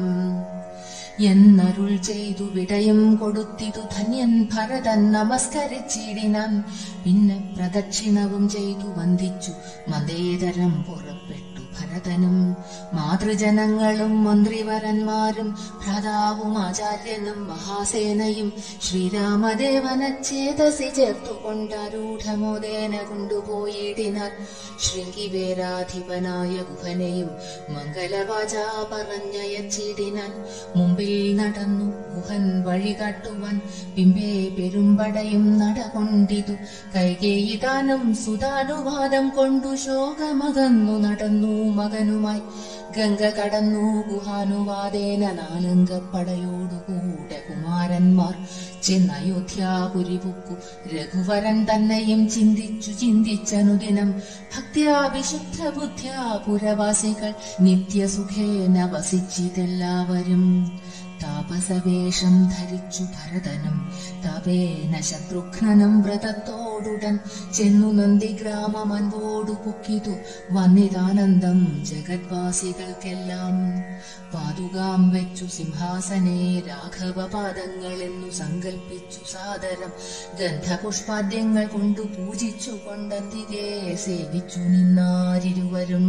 എന്നരുൾ ചെയ്തു വിടയും കൊടുത്തിതു ധന്യൻ ഭരതൻ നമസ്കരിച്ചിടിനാൻ പിന്നെ പ്രദക്ഷിണവും ചെയ്തു വന്ദിച്ചു മതേതരം പുറപ്പെട്ടു ഭരതനും മാതൃജനങ്ങളും മന്ത്രിവരന്മാരും ഭ്രാതാവും ആചാര്യനും മഹാസേനയും ശ്രീരാമദേവനെ ചേതസി ചേർത്തുകൊണ്ടരൂഢമോദേന കൊണ്ടുപോയിടിനാർ ശൃംഗിവേരാധിപനായ ഗുഹനെയും മംഗലവാച പറഞ്ഞയച്ചിടിനാൻ മുമ്പിൽ നടന്നു ഗുഹൻ വഴി കാട്ടുവാൻ പിമ്പേ പെരുമ്പടയും നടകൊണ്ടിതു കൈകേയിതാനും സുതാനുവാദം കൊണ്ടു ശോകമകന്നു നടന്നു മകനുമായി ഗംഗ കടന്നു ഗുഹാനുവാദേന നാലംഗപ്പടയോടുകൂടെ കുമാരന്മാർ ചെന്നയോധ്യാപുരി പൊക്കു രഘുവരൻ തന്നെയും ചിന്തിച്ചു ചിന്തിച്ചനുദിനം ഭക്ത്യാ വിശുദ്ധ ബുദ്ധ്യാ പുരവാസികൾ നിത്യസുഖേന വസിച്ചിതെല്ലാവരും താപസവേഷം ധരിച്ചു ഭരതനും തപേന ശത്രുഘ്നനും വ്രതത്തോടുടൻ ചെന്നു നന്ദിഗ്രാമം അൻപോടു പൊക്കിതു വന്നിതാനന്ദം ജഗദ്വാസികൾക്കെല്ലാം പാതുകാം വെച്ചു സിംഹാസനെ രാഘവ പാദങ്ങളെന്നു സങ്കൽപ്പിച്ചു സാദരം ഗന്ധപുഷ്പാദ്യങ്ങൾ കൊണ്ടു പൂജിച്ചു കൊണ്ടന്തികെ സേവിച്ചു നിന്നാരിരുവരും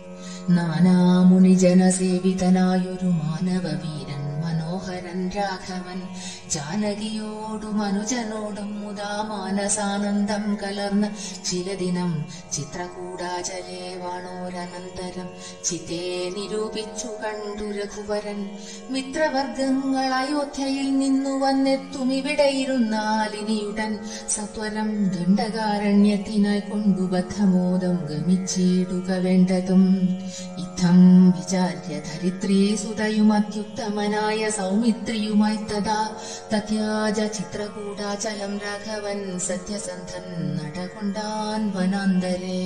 നാനാമുനിജനസേവിതനായൊരു മാനവവീരൻ മനോഹരൻ രാഘവൻ ജാനകിയോടും അനുജനോടും മുതാ മാനസാനന്ദം കലർന്ന് ചില ദിനം ചിത്രകൂടാചലേ വാണോരനന്തരം ചിതേ നിരൂപിച്ചു കണ്ടു രഘുവരൻ മിത്രവർഗങ്ങൾ അയോധ്യയിൽ നിന്നു വന്നെത്തും ഇവിടെ ഇരുന്നാലിനിയുടൻ സത്വരം ദണ്ഡകാരണ്യത്തിനായി കൊണ്ടു ബദ്ധമോദം ഗമിച്ചിടുക വേണ്ടതും ഇത്തം വിചാര്യ ധരിത്രീ സുതയുമത്യുത്തമനായ സൗമിത്രിയുമായി തഥാ തത്യാജ ചിത്രകൂടാചലം രാഘവൻ സത്യസന്ധൻ നടകൊണ്ടാൻ വനാന്തരേ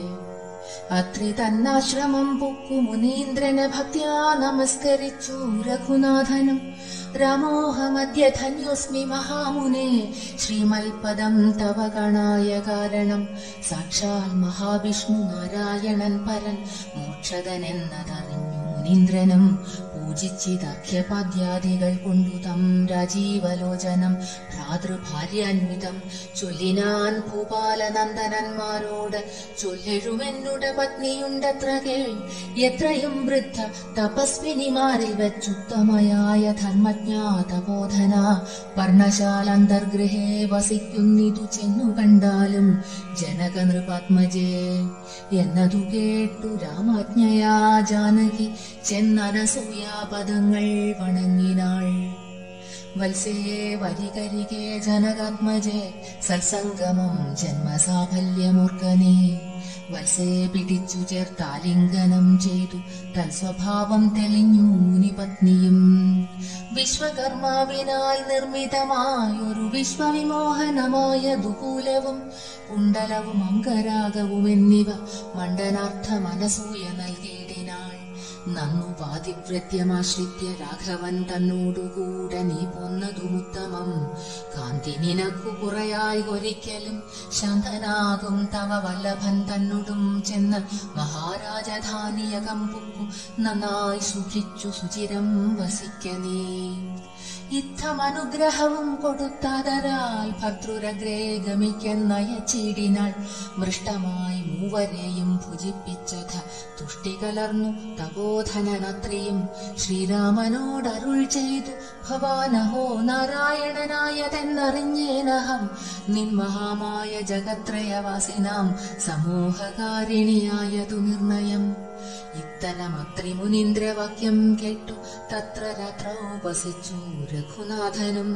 അത്രി തന്നാശ്രമം പൊക്കു മുനീന്ദ്രന ഭക്ത്യാ നമസ്കരിച്ചു രഘുനാഥനും രാമോഹമദ്യ ധന്യോസ്മി മഹാമുനെ ശ്രീമൽപദം തവ ഗണായ കാരണം സാക്ഷാൽ മഹാവിഷ്ണു നാരായണൻ പരൻ മോക്ഷതനെന്നതറിഞ്ഞു മുനീന്ദ്രനും പൂജിച്ചിതർഘ്യപാദ്യാദികൾ കൊണ്ടു തം രാജീവലോചനം ഭ്രാതൃഭാര്യാന്വിതം ചൊല്ലിനാൻ ഭൂപാലനന്ദനന്മാരോട് ചൊല്ലെഴുമെന്നുട പത്നിയുണ്ടത്ര കേൾ എത്രയും വൃദ്ധ തപസ്വിനിമാരിൽ വെച്ചുത്തമയായ ധർമ്മജ്ഞാതബോധന പർണശാലന്തർഗൃഹേ വസിക്കുന്നിതു ചെന്നു കണ്ടാലും ജനക നൃപാത്മജേ എന്നതു കേട്ടു രാമാജ്ഞയാ ജാനകി ചെന്നനസൂയാപദങ്ങൾ വണങ്ങിനാൾ വത്സേ വരികരികെ ജനകാത്മജേ സത്സംഗമം ജന്മസാഫല്യമൂർക്കനേ വത്സേ പിടിച്ചു ചേർത്താലിംഗനം ചെയ്തു തൽസ്വഭാവം തെളിഞ്ഞു മുനിപത്നിയും വിശ്വകർമാവിനാൽ നിർമ്മിതമായൊരു വിശ്വവിമോഹനമായ ദുകൂലവും കുണ്ടലവും അങ്കരാഗവും എന്നിവ മണ്ഡനാർത്ഥ മനസൂയ നൽകിയിടിനാൾ നന്നു പാതിവ്രത്യമാശ്രിത്യ രാഘവൻ തന്നോടുകൂടെ നീ പോന്നതുമുത്തമം കാന്തി നിനക്കു കുറയായി ഒരിക്കലും ശാന്തനാകും തവ വല്ലഭൻ തന്നോടും ചെന്ന് മഹാരാജധാനിയകം പുക്കു നന്നായി സുഖിച്ചു സുചിരം വസിക്ക നീ യുദ്ധമനുഗ്രഹവും കൊടുത്താതരാൽ ഭർത്തൃരഗ്രേ ഗമിക്കെന്നയച്ചിടിനാൾ മൃഷ്ടമായി മൂവരെയും ഭുജിപ്പിച്ചത തുഷ്ടി കലർന്നു തപോധനനത്രിയും ശ്രീരാമനോടരുൾ ചെയ്തു ഭവാനഹോ നാരായണനായതെന്നറിഞ്ഞേനഹം നിൻ മഹാമായ ജഗത്രയവാസിനാം സമൂഹകാരിണിയായതു നിർണയം ഇത്തരമത്രി മുനീന്ദ്രവാക്യം കേട്ടു തത്ര രാത്രോ വസിച്ചു രഘുനാഥനും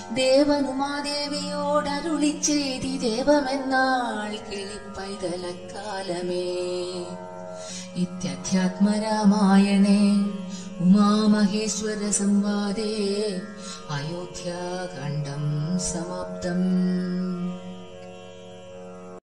ദേവനുമാദേവിയോടരുളി ചെയ്തി ദേവമെന്നാൾ കിളിപ്പൈതലക്കാലമേ ഇത്യധ്യാത്മരാമായണേ ഉമാമഹേശ്വര സംവാദേ അയോധ്യാകാണ്ഡം സമാപ്തം